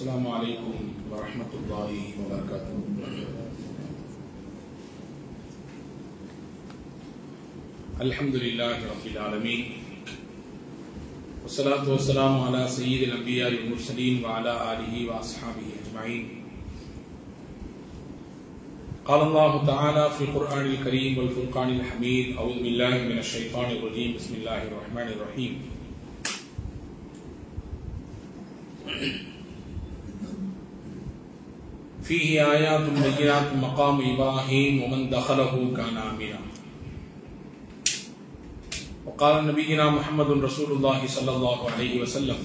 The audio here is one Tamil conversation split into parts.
السلام عليكم ورحمة الله وبركاته الحمد لله رب العالمين والصلاة والسلام على سيد الأنبياء والمرسلين وعلى آله وأصحابه أجمعين قال الله تعالى في القرآن الكريم والفرقان الحميد أعوذ بالله من الشيطان الرجيم بسم الله الرحمن الرحيم فيه آيات بينات مقام إبراهيم ومن دخله كان آمنا وقال نبينا محمد رسول الله صلى الله عليه وسلم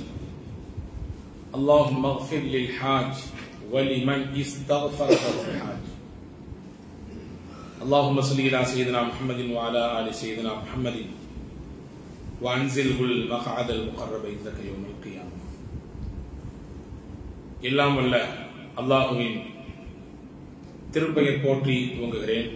اللهم اغفر للحاج ولمن استغفر له الحاج اللهم صل على سيدنا محمد وعلى آل سيدنا محمد وأنزله المقعد المقرب عندك يوم القيامة எல்லாம் வல்ல அல்லாஹுவின் திருப்பெயர் போற்றி துவங்குகிறேன்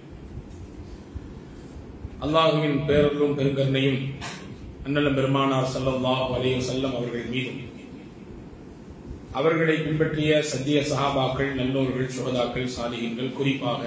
அல்லாஹுவின் பேரர்களும் பெருங்கருணையும் அண்ணலம் பெருமானார் ஸல்லல்லாஹு அலைஹி வஸல்லம் அவர்கள் மீதும் அவர்களை பின்பற்றிய சத்திய சஹாபாக்கள் நல்லோர்கள் சுகதாக்கள் சாலிகங்கள் குறிப்பாக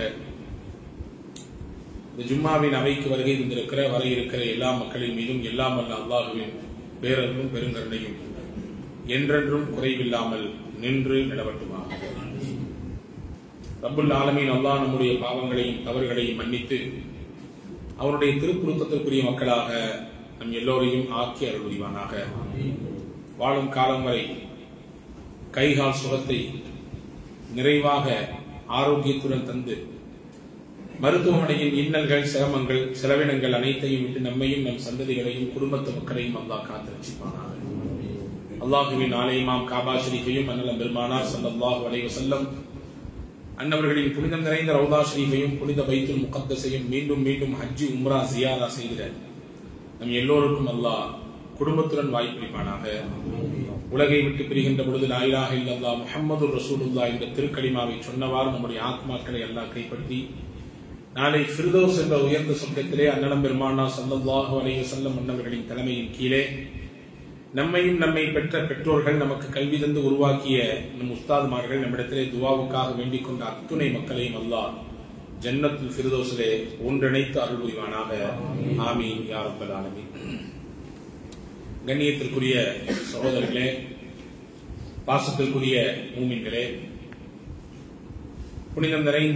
இந்த ஜும்மாவின் அவைக்கு வருகை தந்திருக்கிற வர இருக்கிற எல்லா மக்களின் மீதும் எல்லாம் வல்ல அல்லாஹுவின் பேரர்களும் பெருங்கருணையும் என்றென்றும் குறைவில்லாமல் நின்று நிலவட்டுமாக ரப்புல் ஆலமீன் அல்லாஹ் நம்முடைய பாவங்களையும் தவறுகளையும் மன்னித்து அவருடைய திருப்புருத்தத்திற்குரிய மக்களாக நம் எல்லோரையும் ஆக்கி அருள் புரிவானாக வாழும் காலம் வரை கைகால் சுகத்தை நிறைவாக ஆரோக்கியத்துடன் தந்து மருத்துவமனையின் இன்னல்கள் சிரமங்கள் செலவினங்கள் அனைத்தையும் விட்டு நம்மையும் நம் சந்ததிகளையும் குடும்பத்து மக்களையும் அல்லாஹ் காத்து ரட்சிப்பானாக அல்லாஹுவின் ஆலயமாம் காபா ஷரீஃபையும் அன்னலம் பெருமானார் ஸல்லல்லாஹு அலைஹி வஸல்லம் அன்னவர்களின் புனிதம் நிறைந்த ரவுதா ஷரீஃபையும் புனித பைத்துல் முகத்தஸையும் மீண்டும் மீண்டும் ஹஜ்ஜி உம்ரா ஜியாரா செய்கிற நம் எல்லோருக்கும் அல்லாஹ் குடும்பத்துடன் வாய்ப்பளிப்பானாக உலகை விட்டு பிரிகின்ற பொழுது லாயிலாக இல்லல்லா முஹம்மது ரசூலுல்லா என்ற திருக்கலிமாவை சொன்னவாறு நம்முடைய ஆத்மாக்களை அல்லாஹ் கைப்பற்றி நாளை ஃபிர்தோஸ் என்ற உயர்ந்த சொர்க்கத்திலே அன்னலம் பெருமானா ஸல்லல்லாஹு அலைஹி வஸல்லம் அன்னவர்களின் தலைமையின் கீழே நம்மையும் நம்மை பெற்ற பெற்றோர்கள் நமக்கு கல்வி தந்து உருவாக்கிய நம் உஸ்தாதுமார்கள் நம்மிடத்திலே துவாவுக்காக வேண்டிக் கொண்ட அத்துணை மக்களையும் அல்லாஹ் ஜன்னத்துல் ஃபிர்தோஸிலே ஒன்றிணைத்து அருள் புரிவானாக ஆமீன் யா ரப்பல் ஆலமீன் கண்ணியத்திற்குரிய சகோதரர்களே பாசத்திற்குரிய மூமின்களே புனிதம் நிறைந்த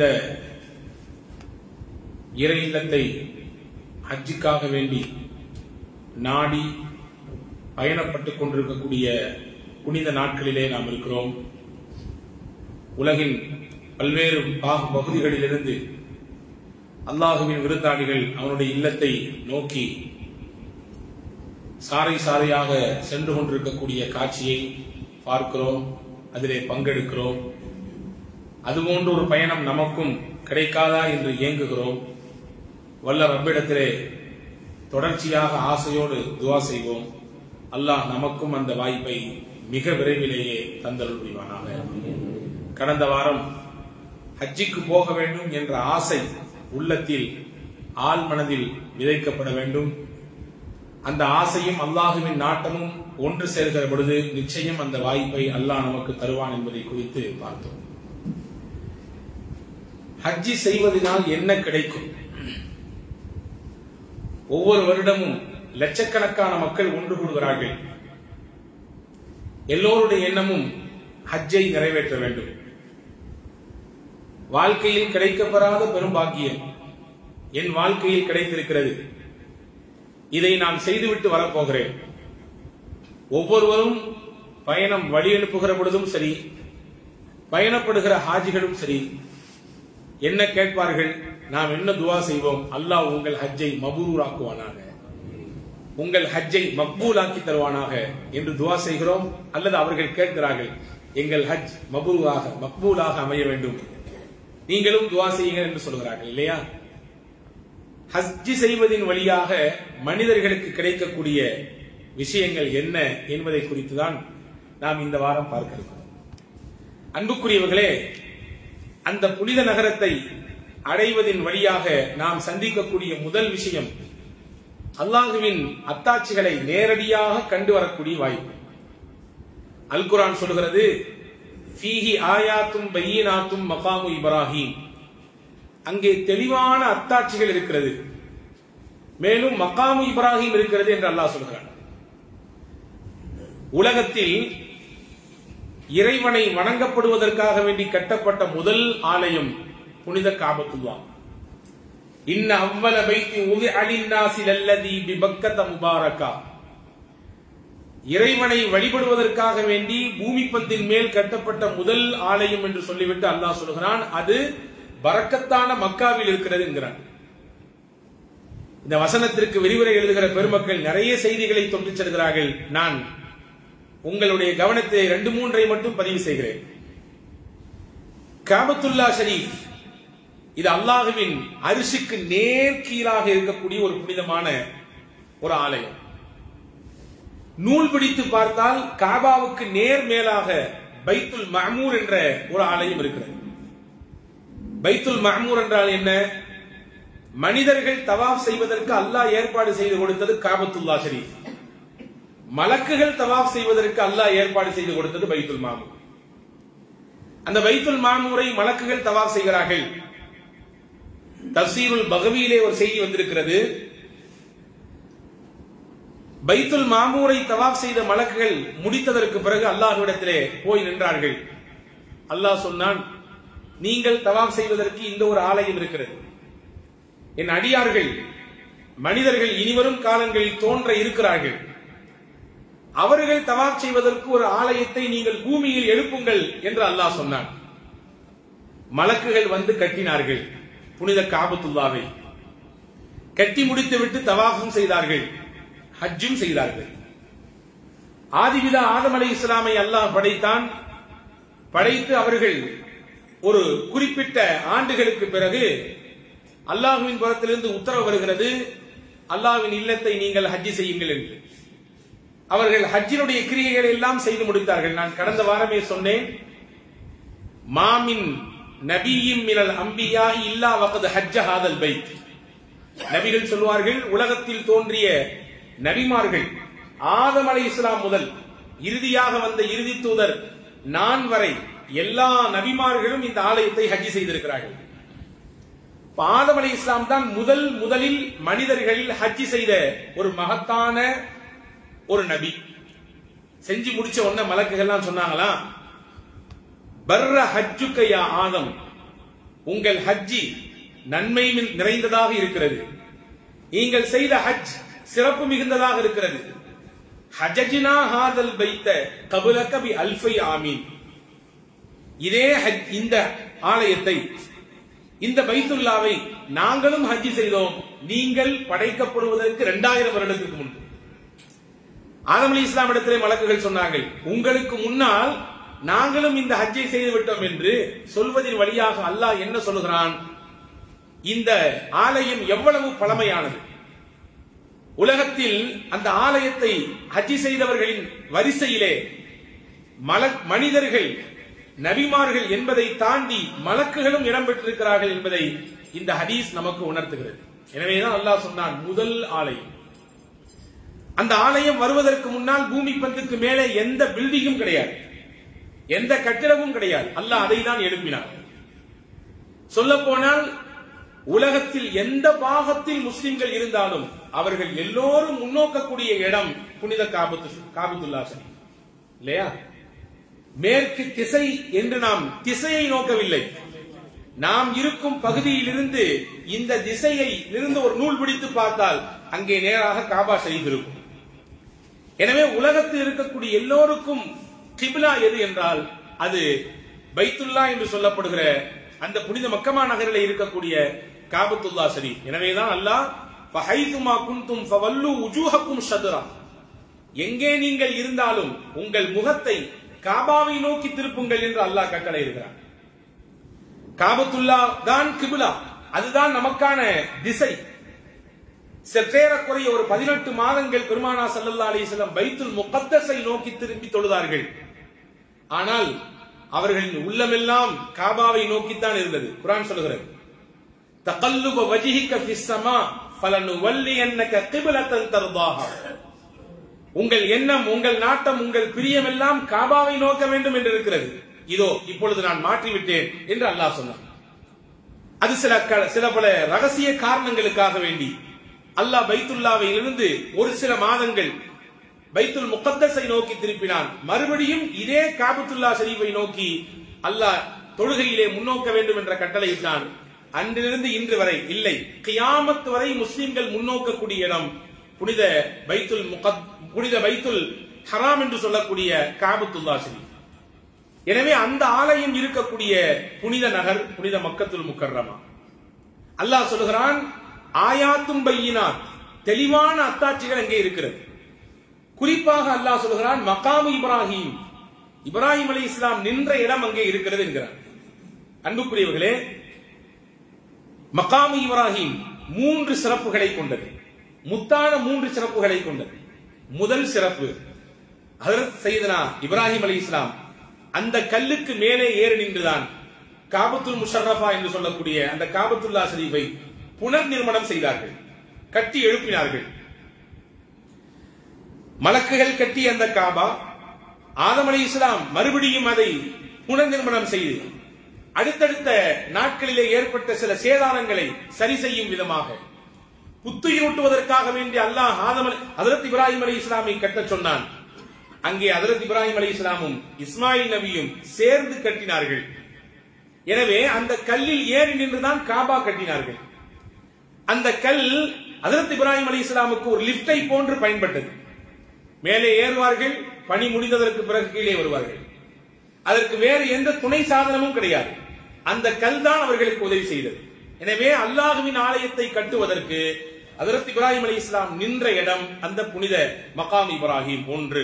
இறை இல்லத்தை ஹஜ்ஜுக்காக வேண்டி நாடி பயணப்பட்டுக் கொண்டிருக்கக்கூடிய புனித நாட்களிலே நாம் இருக்கிறோம் உலகின் பல்வேறு பாக பகுதிகளிலிருந்து அல்லாஹுவின் விருந்தாளிகள் அவனுடைய இல்லத்தை நோக்கி சாறை சாறையாக சென்று கொண்டிருக்கக்கூடிய காட்சியை பார்க்கிறோம் அதிலே பங்கெடுக்கிறோம் அதுபோன்ற ஒரு பயணம் நமக்கும் கிடைக்காதா என்று இயங்குகிறோம் வல்ல ரப்பிடத்திலே தொடர்ச்சியாக ஆசையோடு துவா செய்வோம் அல்லாஹ் நமக்கும் அந்த வாய்ப்பை மிக விரைவிலேயே தந்தருள் புரிவானாக கடந்த வாரம் ஹஜ்ஜிக்கு போக வேண்டும் என்ற ஆசை உள்ளத்தில் ஆள் மனதில் விதைக்கப்பட வேண்டும் அந்த ஆசையும் அல்லாஹுவின் நாட்டமும் ஒன்று சேர்கிற பொழுது நிச்சயம் அந்த வாய்ப்பை அல்லாஹ் நமக்கு தருவான் என்பதை குறித்து பார்த்தோம் ஹஜ்ஜி செய்வதனால் என்ன கிடைக்கும் ஒவ்வொரு வருடமும் லட்சக்கணக்கான மக்கள் ஒன்று கூடுகிறார்கள் எல்லோருடைய எண்ணமும் ஹஜ்ஜை நிறைவேற்ற வேண்டும் வாழ்க்கையில் கிடைக்கப்பெறாத பெரும் பாக்கியம் என் வாழ்க்கையில் கிடைத்திருக்கிறது இதை நான் செய்துவிட்டு வரப்போகிறேன் ஒவ்வொருவரும் பயணம் வழி அனுப்புகிற பொழுதும் சரி பயணப்படுகிற ஹாஜிகளும் சரி என்ன கேட்பார்கள் நாம் என்ன துவா செய்வோம் அல்லாஹ் உங்கள் ஹஜ்ஜை மபூராக்குவானாக உங்கள் ஹஜ்ஜை மக்பூலாக்கி தருவானாக என்று துவா செய்கிறோம் அல்லது அவர்கள் கேட்கிறார்கள் எங்கள் ஹஜ் மபூலாக மக்பூலாக அமைய வேண்டும் நீங்களும் துவா செய்யுங்கள் என்று சொல்கிறார்கள் இல்லையா ஹஜ்ஜி செய்வதின் வழியாக மனிதர்களுக்கு கிடைக்கக்கூடிய விஷயங்கள் என்ன என்பதை குறித்துதான் நாம் இந்த வாரம் பார்க்க இருக்கிறோம் அன்புக்குரியவர்களே அந்த புனித நகரத்தை அடைவதின் வழியாக நாம் சந்திக்கக்கூடிய முதல் விஷயம் அல்லாஹுவின் அத்தாட்சிகளை நேரடியாக கண்டு வரக்கூடிய வாய்ப்பு அல் குரான் சொல்கிறது ஃபீஹி ஆயாத்தும் பையினாத்தும் மகாமு இப்ராஹிம் அங்கே தெளிவான அத்தாட்சிகள் இருக்கிறது மேலும் மகாமு இப்ராஹிம் இருக்கிறது என்று அல்லாஹ் சொல்கிறான் உலகத்தில் இறைவனை வணங்கப்படுவதற்காக வேண்டி கட்டப்பட்ட முதல் ஆலயம் புனித காபத்துல்லா இன்ன அவ்வல பைத்தி உதி அலின்னாசில் அல்லதி பிபக்கத முபாரக்கா இறைவனை வழிபடுவதற்காக வேண்டி பூமி பந்தின் மேல் கட்டப்பட்ட முதல் ஆலயம் என்று சொல்லிவிட்டு அல்லாஹ் சொல்கிறான் அது பரக்கத்தான மக்காவில் இருக்கிறது என்கிறான் இந்த வசனத்திற்கு விரிவுரை எழுதுகிற பெருமக்கள் நிறைய செய்திகளை தொட்டு செல்கிறார்கள் நான் உங்களுடைய கவனத்தை ரெண்டு மூன்றை மட்டும் பதிவு செய்கிறேன் காபத்துல்லா ஷரீஃப் இது அல்லாஹுவின் அரிசிக்கு நேர் கீழாக இருக்கக்கூடிய ஒரு புனிதமான ஒரு ஆலயம் நூல் பிடித்து பார்த்தால் காபாவுக்கு நேர் மேலாக பைத்துல் மஹமூர் என்ற ஒரு ஆலயம் இருக்கிறது பைத்துல் மஹமூர் என்றால் என்ன மனிதர்கள் தவாப் செய்வதற்கு அல்லாஹ் ஏற்பாடு செய்து கொடுத்தது காபத்துல்லா ஷரீஃப் மலக்குகள் தவாப் செய்வதற்கு அல்லாஹ் ஏற்பாடு செய்து கொடுத்தது பைத்துல் மாமூர் அந்த பைத்துல் மாமூரை மலக்குகள் தவாப் செய்கிறார்கள் தப்சீருல் பகவியிலே ஒரு செய்தி வந்திருக்கிறது பைத்துல் மாமூரை தவாப் செய்த மலக்குகள் முடித்ததற்கு பிறகு அல்லாஹ்விடத்திலே போய் நின்றார்கள் அல்லாஹ் சொன்னான் நீங்கள் தவாப் செய்வதற்கு இந்த ஒரு ஆலயம் இருக்கிறது என் அடியார்கள் மனிதர்கள் இனிவரும் காலங்களில் தோன்ற இருக்கிறார்கள் அவர்கள் தவாப் செய்வதற்கு ஒரு ஆலயத்தை நீங்கள் பூமியில் எழுப்புங்கள் என்று அல்லாஹ் சொன்னான் மலக்குகள் வந்து கட்டினார்கள் புனித காபத்துல்லாவை கட்டி முடித்துவிட்டு தவாஃபும் செய்தார்கள் ஹஜ்ஜும் செய்தார்கள் ஆதிபிதா ஆதம் அலை இஸ்லாமை அல்லாஹ் படைத்தான் படைத்து அவர்கள் ஒரு குறிப்பிட்ட ஆண்டுகளுக்கு பிறகு அல்லாஹுவின் புறத்திலிருந்து உத்தரவு வருகிறது அல்லாஹ்வின் இல்லத்தை நீங்கள் ஹஜ்ஜி செய்யுங்கள் என்று அவர்கள் ஹஜ்ஜினுடைய கிரியைகளை எல்லாம் செய்து முடித்தார்கள் நான் கடந்த வாரமே சொன்னேன் மாமின் நபியும் மினல் அம்பியா இல்லா வகது ஹஜ்ஜ ஹாதல் பைத் நபிகள் சொல்வார்கள் உலகத்தில் தோன்றிய நபிமார்கள் ஆதம் அலை இஸ்லாம் முதல் இறுதியாக வந்த இறுதி தூதர் நான் வரை எல்லா நபிமார்களும் இந்த ஆலயத்தை ஹஜ்ஜி செய்திருக்கிறார்கள் ஆதம் அலை இஸ்லாம் தான் முதல் முதலில் மனிதர்களில் ஹஜ்ஜி செய்த ஒரு மகத்தான ஒரு நபி செஞ்சு முடிச்ச உடனே மலக்குகள்லாம் சொன்னாங்களா பர்ர ஹஜ்ஜுக்கையா ஆதம் உங்கள் ஹஜ்ஜி நன்மை நிறைந்ததாக இருக்கிறது நீங்கள் செய்த ஹஜ் சிறப்பு மிகுந்ததாக இருக்கிறது ஹஜஜினா ஹாதல் பைத்த கபுலக பி அல்ஃபை ஆமீன் இதே ஹஜ் இந்த ஆலயத்தை இந்த பைத்துல்லாவை நாங்களும் ஹஜ்ஜி செய்தோம் நீங்கள் படைக்கப்படுவதற்கு இரண்டாயிரம் வருடத்திற்கு முன்பு ஆதம் அலி இஸ்லாம் இடத்திலே மலக்குகள் சொன்னார்கள் உங்களுக்கு முன்னால் நாங்களும் இந்த ஹஜ்ஜை செய்து விட்டோம் என்று சொல்வதின் வழியாக அல்லாஹ் என்ன சொல்லுகிறான் இந்த ஆலயம் எவ்வளவு பழமையானது உலகத்தில் அந்த ஆலயத்தை ஹஜ்ஜி செய்தவர்களின் வரிசையிலே மல மனிதர்கள் நபிமார்கள் என்பதை தாண்டி மலக்குகளும் இடம்பெற்றிருக்கிறார்கள் என்பதை இந்த ஹதீஸ் நமக்கு உணர்த்துகிறது எனவேதான் அல்லாஹ் சொன்னான் முதல் ஆலயம் அந்த ஆலயம் வருவதற்கு முன்னால் பூமி பந்துக்கு மேலே எந்த பில்டிங்கும் கிடையாது எந்த கட்டிடமும் கிடையாது அல்லாஹ் அதை தான் எழுப்பினார் சொல்ல போனால் உலகத்தில் எந்த பாகத்தில் முஸ்லிம்கள் இருந்தாலும் அவர்கள் எல்லோரும் முன்னோக்கக்கூடிய இடம் புனித காபத்து காபத்துல்லா ஷரீஃப் இல்லையா மேற்கு திசை என்று நாம் திசையை நோக்கவில்லை நாம் இருக்கும் பகுதியிலிருந்து இந்த திசையை இருந்து ஒரு நூல் பிடித்து பார்த்தால் அங்கே நேராக காபா ஷரீஃப் இருக்கும் எனவே உலகத்தில் இருக்கக்கூடிய எல்லோருக்கும் கிபிலா எது என்றால் அது பைத்துல்லா என்று சொல்லப்படுகிற அந்த புனித மக்கமா நகரில் இருக்கக்கூடிய காபத்துல்லா ஷரீஃப் எனவேதான் அல்லாஹ் ஃபஹைதுமா குன்தும் ஃபவல்லு உஜூஹக்கும் ஷத்ரா எங்கே நீங்கள் இருந்தாலும் உங்கள் முகத்தை காபாவை நோக்கி திருப்புங்கள் என்று அல்லாஹ் கட்டளை இருக்கிறான் காபத்துல்லா தான் கிபிலா அதுதான் நமக்கான திசை சற்றேறக்குறைய ஒரு பதினெட்டு மாதங்கள் பெருமானா சல்லல்லா அலிஸ்லாம் பைத்துல் முகத்தஸை நோக்கி திரும்பி தொழுதார்கள் ஆனால் அவர்களின் உள்ளமெல்லாம் காபாவை நோக்கித்தான் இருந்தது குரான் சொல்கிறது தகல்லுப வஜிஹிக ஃபிஸ் ஸமா ஃபலனுவல்லியன்னக கிப்லத்தன் தர்தாஹா உங்கள் எண்ணம் உங்கள் நாட்டம் உங்கள் பிரியம் எல்லாம் காபாவை நோக்க வேண்டும் என்று இருக்கிறது இதோ இப்பொழுது நான் மாற்றிவிட்டேன் என்று அல்லாஹ் சொன்னான் அது சில க- சில பல ரகசிய காரணங்களுக்காக வேண்டி அல்லாஹ் பைத்துல்லாவிலிருந்து ஒரு சில மாதங்கள் பைத்துல் முகத்தஸை நோக்கி திருப்பினான் மறுபடியும் இதே காபத்துல்லா ஷரீஃபை நோக்கி அல்லாஹ் தொழுகையிலே முன்னோக்க வேண்டும் என்ற கட்டளையிட்டான் அன்றிலிருந்து இன்று வரை இல்லை கியாமத் வரை முஸ்லிம்கள் முன்னோக்கக்கூடிய இடம் புனித பைத்துல் முகத் புனித பைத்துல் ஹராம் என்று சொல்லக்கூடிய காபத்துல்லா ஷரீஃப் எனவே அந்த ஆலயம் இருக்கக்கூடிய புனித நகர் புனித மக்கத்துல் முக்கர்ரமா அல்லாஹ் சொல்லுகிறான் ஆயாத்தும் பையினாத் தெளிவான அத்தாட்சிகள் அங்கே இருக்கிறது குறிப்பாக அல்லாஹ் சொல்லுகிறான் மகாமு இப்ராஹிம் இப்ராஹிம் அலி இஸ்லாம் நின்ற இடம் அங்கே இருக்கிறது என்கிறார் அன்புக்குரியவர்களே மகாமு இப்ராஹிம் மூன்று சிறப்புகளை கொண்டது முத்தான மூன்று சிறப்புகளை கொண்டது முதல் சிறப்பு ஹதரத் சையதனா இப்ராஹிம் அலி இஸ்லாம் அந்த கல்லுக்கு மேலே ஏறி நின்றுதான் காபத்துல் முஷர்ரஃபா என்று சொல்லக்கூடிய அந்த காபத்துல்லா ஷரீஃபை புனர் நிர்மாணம் செய்தார்கள் கட்டி எழுப்பினார்கள் மலக்குகள் கட்டிய அந்த காபா ஆதம் அலி இஸ்லாம் மறுபடியும் அதை புனர் நிர்மாணம் செய்து அடுத்தடுத்த நாட்களிலே ஏற்பட்ட சில சேதாரங்களை சரி செய்யும் விதமாக புத்துயிரூட்டுவதற்காக வேண்டி அல்லாஹ் ஆதம் அலி ஹதரத் இப்ராஹிம் அலி இஸ்லாமை கட்டச் சொன்னான் அங்கே ஹதரத் இப்ராஹிம் அலி இஸ்லாமும் இஸ்மாயில் நபியும் சேர்ந்து கட்டினார்கள் எனவே அந்த கல்லில் ஏறி நின்றுதான் காபா கட்டினார்கள் அந்த கல் ஹதரத் இப்ராஹிம் அலி இஸ்லாமுக்கு ஒரு லிப்டை போன்று பயன்பட்டது மேலே ஏறுவார்கள் பணி முடிந்ததற்கு பிறகு கீழே வருவார்கள் அதற்கு வேறு எந்த துணை சாதனமும் கிடையாது அந்த கல் தான் அவர்களுக்கு உதவி செய்தது எனவே அல்லாஹுவின் ஆலயத்தை கட்டுவதற்கு ஹதரத் இப்ராஹிம் அலி இஸ்லாம் நின்ற இடம் அந்த புனித மகாம் இப்ராஹிம் ஒன்று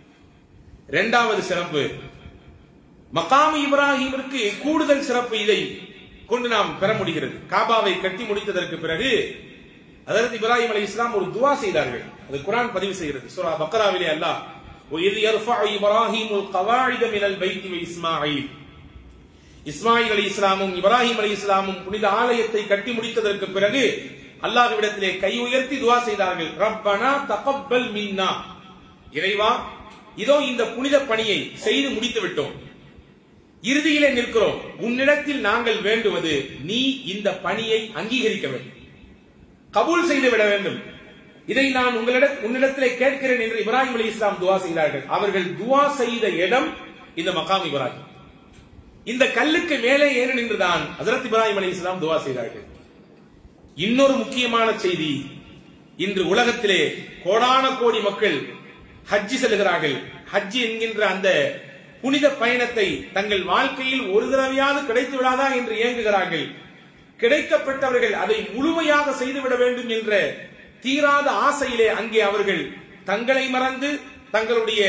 இரண்டாவது சிறப்பு மகாம் இப்ராஹிமிற்கு கூடுதல் சிறப்பு இதை கொண்டு நாம் பெற முடிகிறது காபாவை கட்டி முடித்ததற்கு பிறகு ஹதரத் இப்ராஹிம் அலி இஸ்லாம் ஒரு துவா செய்தார்கள் அது குரான் பதிவு செய்கிறது சூரா பக்ராவிலே அல்லாஹ் وَإِذْ يَرْفَعُ إِبْرَاهِيمُ الْقَوَاعِدَ مِنَ الْبَيْتِ وَإِسْمَاعِيلُ இஸ்மாயில் அலி இஸ்லாமும் இப்ராஹிம் அலி இஸ்லாமும் புனித ஆலயத்தை கட்டி முடித்ததற்கு பிறகு அல்லாஹ்விடத்திலே கை உயர்த்தி துவா செய்தார்கள் ரப்பனா தகப்பல் மின்னா இறைவா இதோ இந்த புனித பணியை செய்து முடித்து விட்டோம் இறுதியிலே நிற்கிறோம் உன்னிடத்தில் நாங்கள் வேண்டுவது நீ இந்த பணியை அங்கீகரிக்க வேண்டும் கபூல் செய்து விட வேண்டும் இதை நான் உங்களிடம் உன்னிடத்திலே கேட்கிறேன் என்று இப்ராஹிம் அலி இஸ்லாம் துவா செய்தார்கள் அவர்கள் துவா செய்த இடம் இந்த மகாம் இப்ராஹிம் இந்த கல்லுக்கு மேலே ஏறி நின்றுதான் ஹசரத் இப்ராஹிம் அலி இஸ்லாம் துவா செய்தார்கள் இன்னொரு முக்கியமான செய்தி இன்று உலகத்திலே கோடான கோடி மக்கள் ஹஜ்ஜி செல்கிறார்கள் ஹஜ்ஜி என்கின்ற அந்த புனித பயணத்தை தங்கள் வாழ்க்கையில் ஒரு தடவையாவது கிடைத்து விடாதா என்று இயங்குகிறார்கள் கிடைக்கப்பட்டவர்கள் அதை முழுமையாக செய்துவிட வேண்டும் என்ற தீராத ஆசையிலே அங்கே அவர்கள் தங்களை மறந்து தங்களுடைய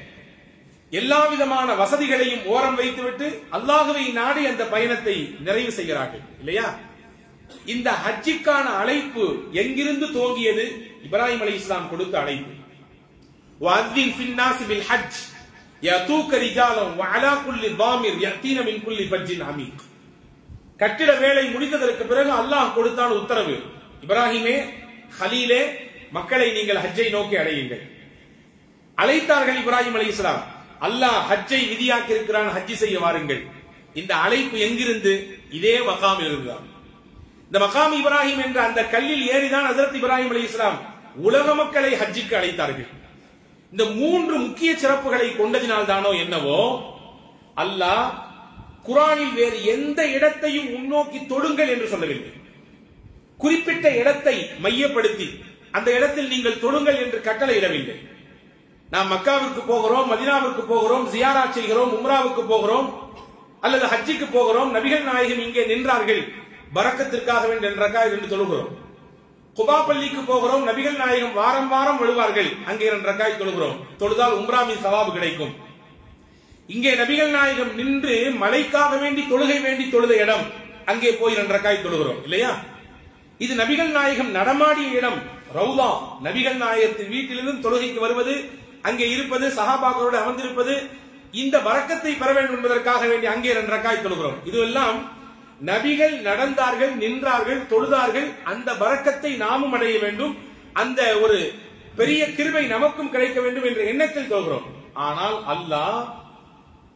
எல்லா விதமான வசதிகளையும் ஓரம் வைத்துவிட்டு அல்லாஹுவை நாடி அந்த பயணத்தை நிறைவு செய்கிறார்கள் இல்லையா இந்த ஹஜ்ஜிக்கான அழைப்பு எங்கிருந்து துவங்கியது இப்ராஹிம் அலி இஸ்லாம் கொடுத்த அழைப்பு وَأَذِّنْ فِي النَّاسِ بِالْحَجِّ يَأْتُوكَ رِجَالًا وَعَلَى كُلِّ ضَامِرٍ يَأْتِينَ مِنْ كُلِّ فَجٍّ عَمِيقٍ கட்டிட வேலை முடிந்ததற்கு பிறகு அல்லாஹ் கொடுத்தான் உத்தரவு இப்ராஹிமே ஹலீலே மக்களை நீங்கள் ஹஜ்ஜை நோக்கி அடையுங்கள் அழைத்தார்கள் இப்ராஹிம் அலி இஸ்லாம் அல்லாஹ் ஹஜ்ஜை விதியாக்கி இருக்கிறான் ஹஜ்ஜி செய்ய வாருங்கள் இந்த அழைப்பு எங்கிருந்து இதே மகாமில் இருந்துதான் இந்த மகாம் இப்ராஹிம் என்ற அந்த கல்லில் ஏறிதான் ஹசரத் இப்ராஹிம் அலி இஸ்லாம் உலக மக்களை ஹஜ்ஜிக்கு அழைத்தார்கள் இந்த மூன்று முக்கிய சிறப்புகளை கொண்டதினால் தானோ என்னவோ அல்லாஹ் குரானில் வேறு எந்த இடத்தையும் முன்னோக்கி தொடுங்கள் என்று சொல்லவில்லை குறிப்பிட்ட இடத்தை மையப்படுத்தி அந்த இடத்தில் நீங்கள் தொடுங்கள் என்று கட்டளையிடவில்லை நாம் மக்காவிற்கு போகிறோம் மதினாவிற்கு போகிறோம் ஜியாரா செய்கிறோம் உம்ராவுக்கு போகிறோம் அல்லது ஹஜ்ஜிக்கு போகிறோம் நபிகள் நாயகம் இங்கே நின்றார்கள் பறக்கத்திற்காக வேண்டி என்றக்கா என்று தொழுகிறோம் குபா பள்ளிக்கு போகிறோம் நபிகள் நாயகம் வாரம் வாரம் விழுவார்கள் அங்கே இரண்டக்காய் தொழுகிறோம் தொழுதால் உம்ராமின் சவாபு கிடைக்கும் இங்கே நபிகள் நாயகம் நின்று மழைக்காக வேண்டி தொழுகை வேண்டி தொழுத இடம் அங்கே போய் இரண்டக்காய் தொழுகிறோம் இல்லையா இது நபிகள் நாயகம் நடமாடிய இடம் ரவுலா நபிகள் நாயகத்தின் வீட்டிலிருந்து தொழுகைக்கு வருவது அங்கே இருப்பது சஹாபாக்களோடு அமர்ந்திருப்பது இந்த வரக்கத்தை பெற வேண்டும் என்பதற்காக வேண்டி அங்கே இரண்டு ரக்காய் தொழுகிறோம் இதுவெல்லாம் நபிகள் நடந்தார்கள் நின்றார்கள் தொழுதார்கள் அந்த வரக்கத்தை நாமும் அடைய வேண்டும் அந்த ஒரு பெரிய கிருபை நமக்கும் கிடைக்க வேண்டும் என்ற எண்ணத்தில் தொழுகிறோம் ஆனால் அல்லாஹ்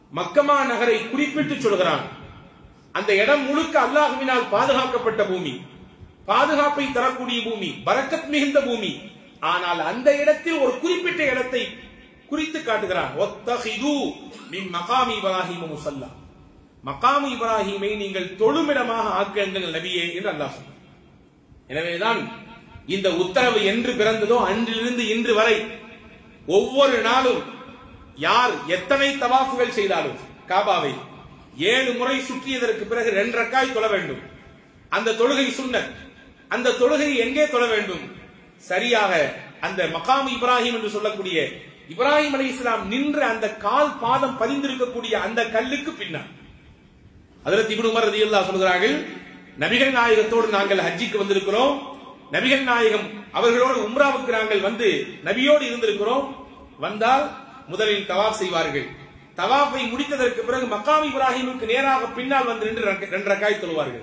மக்கமா நகரை குறிப்பிட்டு சொல்கிறான் அந்த இடம் முழுக்க அல்லாஹுவினால் பாதுகாக்கப்பட்ட பூமி பாதுகாப்பை தரக்கூடிய பூமி பரக்கத் மிகுந்த பூமி ஆனால் அந்த இடத்தில் ஒரு குறிப்பிட்ட இடத்தை குறித்து காட்டுகிறான் ஒத்தஹிது மின் மகாமி இப்ராஹிம் முசல்லா மகாமு இப்ராஹிமை நீங்கள் தொழுமிடமாக ஆக்குங்கள் நபியே என்று அல்லாஹ் சொன்னார் எனவேதான் இந்த உத்தரவு என்று பிறந்ததோ அன்றிலிருந்து இன்று வரை ஒவ்வொரு நாளும் யார் எத்தனை தவாஃபுகள் செய்தாலும் காபாவை ஏழு முறை சுற்றியதற்கு பிறகு ரெண்டு ரக்காய் தொழ வேண்டும் அந்த தொழுகை சுன்னத் அந்த தொழுகை எங்கே தொழ வேண்டும் சரியாக அந்த மகாம் இப்ராஹிம் என்று சொல்லக்கூடிய இப்ராஹிம் அலி இஸ்லாம் நின்ற அந்த கால் பாதம் பதிந்திருக்கக்கூடிய அந்த கல்லுக்கு பின்னால் அதில் இப்னு உமர் ரலியல்லாஹு சொல்கிறார்கள் நபிகள் நாயகத்தோடு நாங்கள் ஹஜ்ஜிக்கு வந்திருக்கிறோம் நபிகள் நாயகம் அவர்களோடு உம்ராவுக்கு நாங்கள் வந்து நபியோடு இருந்திருக்கிறோம் வந்தால் முதலில் தவாப் செய்வார்கள் தவாஃபை முடித்ததற்கு பிறகு மக்காம் இப்ராஹிமுக்கு நேராக பின்னால் வந்து நின்று ரக்க- ரெண்டு ரக்காய் தொழுவார்கள்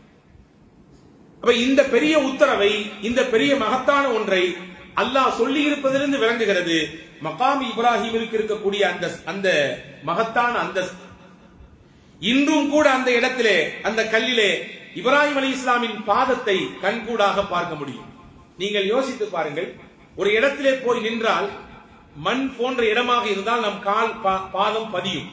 அப்ப இந்த பெரிய உத்தரவை இந்த பெரிய மகத்தான ஒன்றை அல்லாஹ் சொல்லி இருப்பதிலிருந்து விளங்குகிறது மகாம் இப்ராஹிமிற்கு இருக்கக்கூடிய அந்த அந்த மகத்தான அந்தஸ்து இன்றும் கூட அந்த இடத்திலே அந்த கல்லிலே இப்ராஹிம் அலி இஸ்லாமின் பாதத்தை கண்கூடாக பார்க்க முடியும் நீங்கள் யோசித்து பாருங்கள் ஒரு இடத்திலே போய் நின்றால் மண் போன்ற இடமாக இருந்தால் நம் கால் பா- பாதம் பதியும்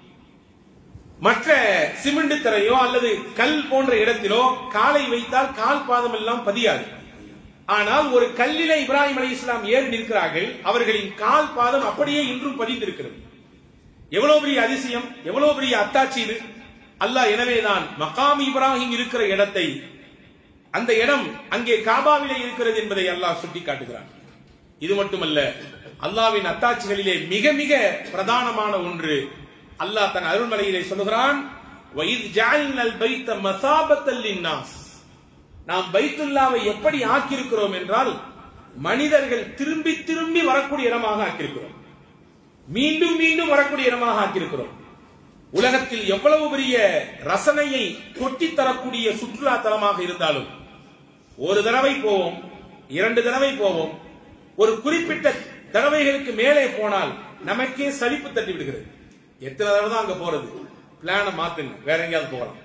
மற்ற சிமெண்ட் தரையோ அல்லது கல் போன்ற இடத்திலோ காலை வைத்தால் கால் பாதம் எல்லாம் பதியாது ஆனால் ஒரு கல்லிலே இப்ராஹிம் அலி இஸ்லாம் ஏறி நிற்கிறார்கள் அவர்களின் கால் பாதம் அப்படியே இன்றும் பதிந்திருக்கிறது எவ்வளவு பெரிய அதிசயம் எவ்வளவு பெரிய அத்தாட்சி இது அல்லாஹ் எனவேதான் மகாம் இப்ராஹிம் இருக்கிற இடத்தை அந்த இடம் அங்கே காபாவிலே இருக்கிறது என்பதை அல்லாஹ் சுட்டிக்காட்டுகிறான் இது மட்டுமல்ல அல்லாவின் அத்தாட்சிகளிலே மிக மிக பிரதானமான ஒன்று அல்லாஹ் தன் அருள்மலையிலே சொல்லுகிறான் "வஇத் ஜஅல்னல் பைத்த மசாபத்தல் லின்னாஸ்." நாம் பைத்துல்லாவை எப்படி ஆக்கியிருக்கிறோம் என்றால் மனிதர்கள் திரும்பி திரும்பி வரக்கூடிய இடமாக ஆக்கியிருக்கிறோம் மீண்டும் மீண்டும் வரக்கூடிய இடமாக ஆக்கியிருக்கிறோம் உலகத்தில் எவ்வளவு பெரிய ரசனையை கொட்டித் தரக்கூடிய சுற்றுலா தலமாக இருந்தாலும் ஒரு தடவை போவோம் இரண்டு தடவை போவோம் ஒரு குறிப்பிட்ட தடவைகளுக்கு மேலே போனால் நமக்கே சலிப்பு தட்டி விடுகிறது எத்தனை தடவை தான் அங்க போறது பிளான மாத்துங்க வேற எங்கேயாவது போகலாம்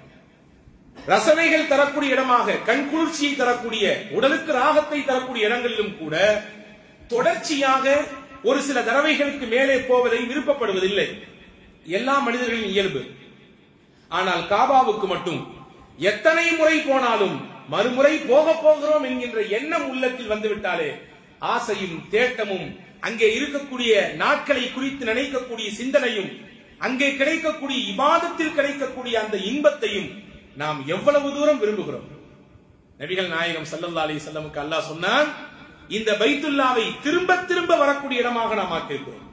ரசனைகள் தரக்கூடிய இடமாக கண் குளிர்ச்சியை தரக்கூடிய உடலுக்கு ராகத்தை தரக்கூடிய இடங்களிலும் கூட தொடர்ச்சியாக ஒரு சில தடவைகளுக்கு மேலே போவதை விருப்பப்படுவதில்லை எல்லா மனிதர்களின் இயல்பு ஆனால் காபாவுக்கு மட்டும் எத்தனை முறை போனாலும் மறுமுறை போக போகிறோம் என்கின்ற எண்ணம் உள்ளத்தில் வந்துவிட்டாலே ஆசையும் தேட்டமும் அங்கே இருக்கக்கூடிய நாட்களை குறித்து நினைக்கக்கூடிய சிந்தனையும் அங்கே கிடைக்கக்கூடிய இபாதத்தில் கிடைக்கக்கூடிய அந்த இன்பத்தையும் நாம் எவ்வளவு தூரம் விரும்புகிறோம் நபிகள் நாயகம் ஸல்லல்லாஹு அலைஹி வஸல்லமுக்கு அல்லாஹ் சொன்னான் இந்த பைத்துல்லாவை திரும்ப திரும்ப வரக்கூடிய இடமாக நாம் ஆக்கியிருக்கிறோம்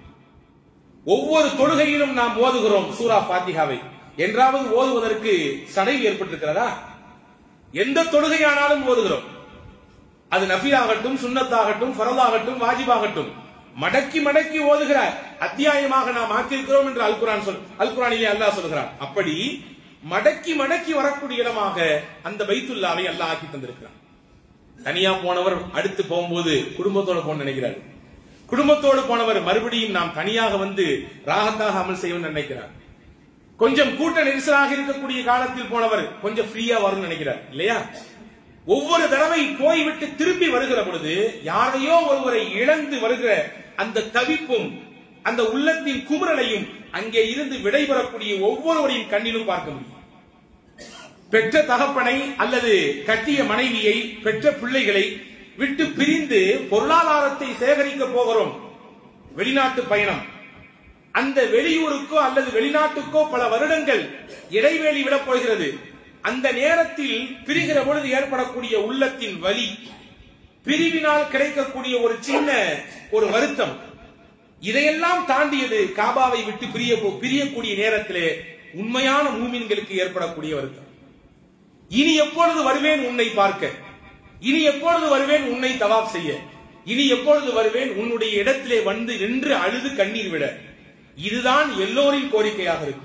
ஒவ்வொரு தொழுகையிலும் நாம் ஓதுகிறோம் சூரா பாத்திகாவை என்றாவது ஓதுவதற்கு சடை ஏற்பட்டிருக்கிறதா எந்த தொழுகையானாலும் ஓதுகிறோம் அது நஃபிலாகட்டும் சுன்னத்தாகட்டும் ஃபரதாகட்டும் வாஜிபாகட்டும் மடக்கி மடக்கி ஓதுகிற அத்தியாயமாக நாம் ஆக்கியிருக்கிறோம் என்று அல் குரான் சொல் அல் குரானிலே அல்லாஹ் சொல்கிறான் அப்படி மடக்கி மடக்கி வரக்கூடிய இடமாக அந்த பைத்துல்லாவை அல்லாஹ் ஆக்கி தந்திருக்கிறான் தனியா போனவர் அடுத்து போகும்போது குடும்பத்தோட போன நினைக்கிறார் குடும்பத்தோடு போனவர் மறுபடியும் நாம் தனியாக வந்து ராகத்தாக அமல் செய்வோம் நினைக்கிறார் கொஞ்சம் கூட்ட நெரிசலாக இருக்கக்கூடிய காலத்தில் போனவர் கொஞ்சம் ஃப்ரீயா வரும்னு நினைக்கிறார் இல்லையா ஒவ்வொரு தடவை போய்விட்டு திரும்பி வருகிற பொழுது யாரையோ ஒருவரை இழந்து வருகிற அந்த தவிப்பும் அந்த உள்ளத்தின் குமுறலையும் அங்கே இருந்து விடைபெறக்கூடிய ஒவ்வொருவரின் கண்ணிலும் பார்க்க முடியும் பெற்ற தகப்பனை அல்லது கட்டிய மனைவியை பெற்ற பிள்ளைகளை விட்டு பிரிந்து பொருளாதாரத்தை சேகரிக்க போகிறோம் வெளிநாட்டு பயணம் அந்த வெளியூருக்கோ அல்லது வெளிநாட்டுக்கோ பல வருடங்கள் இடைவேளி விடப் போகிறது அந்த நேரத்தில் பிரிகிற பொழுது ஏற்படக்கூடிய உள்ளத்தின் வலி பிரிவினால் கிடைக்கக்கூடிய ஒரு சின்ன ஒரு வருத்தம் இதையெல்லாம் தாண்டியது காபாவை விட்டு பிரிய பிரியக்கூடிய நேரத்திலே உண்மையான மூமின்களுக்கு ஏற்படக்கூடிய வருத்தம் இனி எப்பொழுது வருவேன் உன்னை பார்க்க இனி எப்பொழுது வருவேன் உன்னை தவாப் செய்ய இனி எப்பொழுது வருவேன் உன்னுடைய இடத்திலே வந்து நின்று அழுது கண்ணீர் விட இதுதான் எல்லோரின் கோரிக்கையாக இருக்கு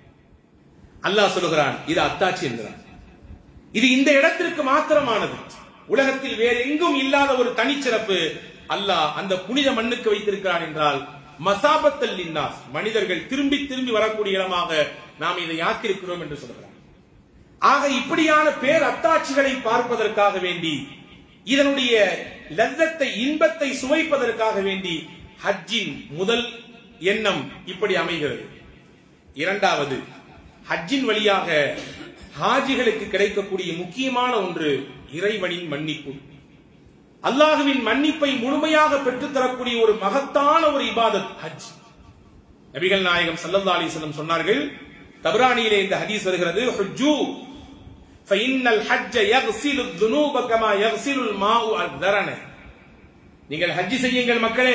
அல்லாஹ் சொல்லுகிறான் இது அத்தாட்சி என்கிறான் இது இந்த இடத்திற்கு மாத்திரமானது உலகத்தில் வேற எங்கும் இல்லாத ஒரு தனிச்சிறப்பு அல்லாஹ் அந்த புனித மண்ணுக்கு வைத்திருக்கிறான் என்றால் மசாபத்தல் லின்னாஸ் மனிதர்கள் திரும்பி திரும்பி வரக்கூடிய இடமாக நாம் இதை ஆக்கியிருக்கிறோம் என்று சொல்கிறார் ஆக இப்படியான பேர் அத்தாட்சிகளை பார்ப்பதற்காக வேண்டி இதனுடைய லத்தத்தை இன்பத்தை சுவைப்பதற்காக வேண்டி ஹஜ்ஜின் முதல் எண்ணம் இப்படி அமைகிறது இரண்டாவது ஹஜ்ஜின் வழியாக ஹாஜிகளுக்கு கிடைக்கக்கூடிய முக்கியமான ஒன்று இறைவனின் மன்னிப்பு அல்லாஹுவின் மன்னிப்பை முழுமையாக பெற்றுத்தரக்கூடிய ஒரு மகத்தான ஒரு இபாதத் ஹஜ் நபிகள் நாயகம் சல்லல்லா அலிஸ்லம் சொன்னார்கள் தபரானியிலே இந்த ஹதீஸ் வருகிறது ஹுஜ்ஜு ஃபைன்னல் ஹஜ்ஜ யக்ஸிலு துனூப கமா யக்ஸிலுல் மாஉ அத்தரன நீங்கள் ஹஜ் செய்யுங்கள் மக்களே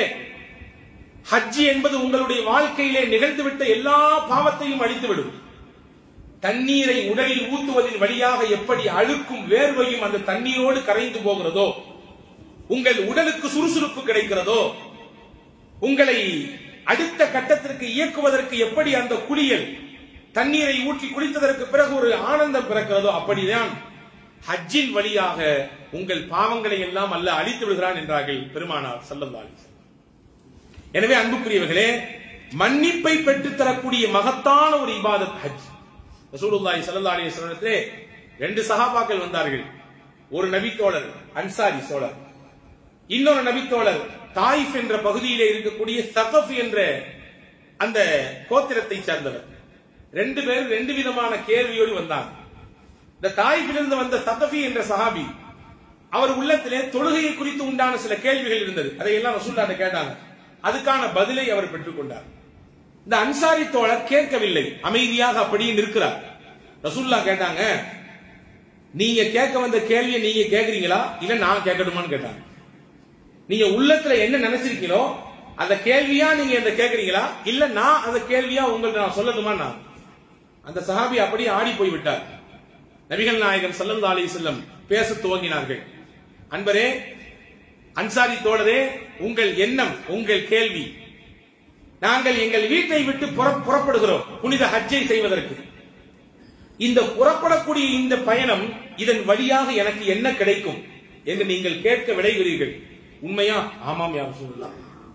ஹஜ் என்பது உங்களுடைய வாழ்க்கையிலே நிகழ்ந்துவிட்ட எல்லா பாவத்தையும் அழித்துவிடும் தண்ணீரை உடலில் ஊத்துவதன் வழியாக எப்படி அழுக்கும் வேர்வையும் அந்த தண்ணீரோடு கரைந்து போகிறதோ உங்கள் உடலுக்கு சுறுசுறுப்பு கிடைக்கிறதோ உங்களை அடுத்த கட்டத்திற்கு இயக்குவதற்கு எப்படி அந்த குளியல் தண்ணீரை ஊற்றி குளித்ததற்கு பிறகு ஒரு ஆனந்தம் பிறக்கிறதோ அப்படிதான் ஹஜ்ஜின் வழியாக உங்கள் பாவங்களை எல்லாம் அல்ல அழித்து விடுகிறான் என்றார்கள் பெருமானார் சல்லல்லாஹு எனவே அன்புக்குரியவர்களே மன்னிப்பை பெற்றுத் தரக்கூடிய மகத்தான ஒரு இபாதத் ஹஜ் ரசூலுல்லாஹி ஸல்லல்லாஹு அலைஹி வஸல்லத்திலே ரெண்டு சஹாபாக்கள் வந்தார்கள் ஒரு நபித்தோழர் அன்சாரி சோழர் இன்னொரு நபித்தோழர் தாயிஃப் என்ற பகுதியிலே இருக்கக்கூடிய சகஃப் என்ற அந்த கோத்திரத்தை சேர்ந்தவர் ரெண்டு பேர் ரெண்டு விதமான கேள்வியோடு வந்தாங்க இந்த தாயிஃபிலிருந்து வந்த சதஃபி என்ற சஹாபி அவர் உள்ளத்திலே தொழுகையை குறித்து உண்டான சில கேள்விகள் இருந்தது அதையெல்லாம் ரசூல்லாட்ட கேட்டாங்க அதுக்கான பதிலை அவர் பெற்றுக்கொண்டார் இந்த அன்சாரி தோழர் கேட்கவில்லை அமைதியாக அப்படியே நிற்கிறார் ரசூல்லா கேட்டாங்க நீங்க கேட்க வந்த கேள்வியை நீங்க கேக்குறீங்களா இல்ல நான் கேட்கணுமான்னு கேட்டாங்க நீங்க உள்ளத்துல என்ன நினைச்சிருக்கீங்களோ அந்த கேள்வியா நீங்க என்ன கேக்குறீங்களா இல்ல நான் அந்த கேள்வியா உங்களுக்கு நான் சொல்லணுமா நான் அந்த சஹாபி அப்படியே ஆடி போய் விட்டார் நபிகள் நாயகம் ஸல்லல்லாஹு அலைஹி வஸல்லம் பேச துவங்கினார்கள் அன்பரே அன்சாரி தோழரே உங்கள் எண்ணம் உங்கள் கேள்வி நாங்கள் எங்கள் வீட்டை விட்டு புற- புறப்படுகிறோம் புனித ஹஜ்ஜை செய்வதற்கு இந்த புறப்படக்கூடிய இந்த பயணம் இதன் வழியாக எனக்கு என்ன கிடைக்கும் என்று நீங்கள் கேட்க விளைகிறீர்கள் உண்மையா ஆமாம் யா ரசூலுல்லாஹ்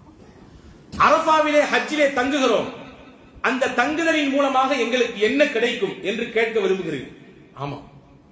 அரபாவிலே ஹஜ்ஜிலே தங்குகிறோம் அந்த தங்குதலின் மூலமாக எங்களுக்கு என்ன கிடைக்கும் என்று கேட்க விரும்புகிறீர்கள் ஆமாம்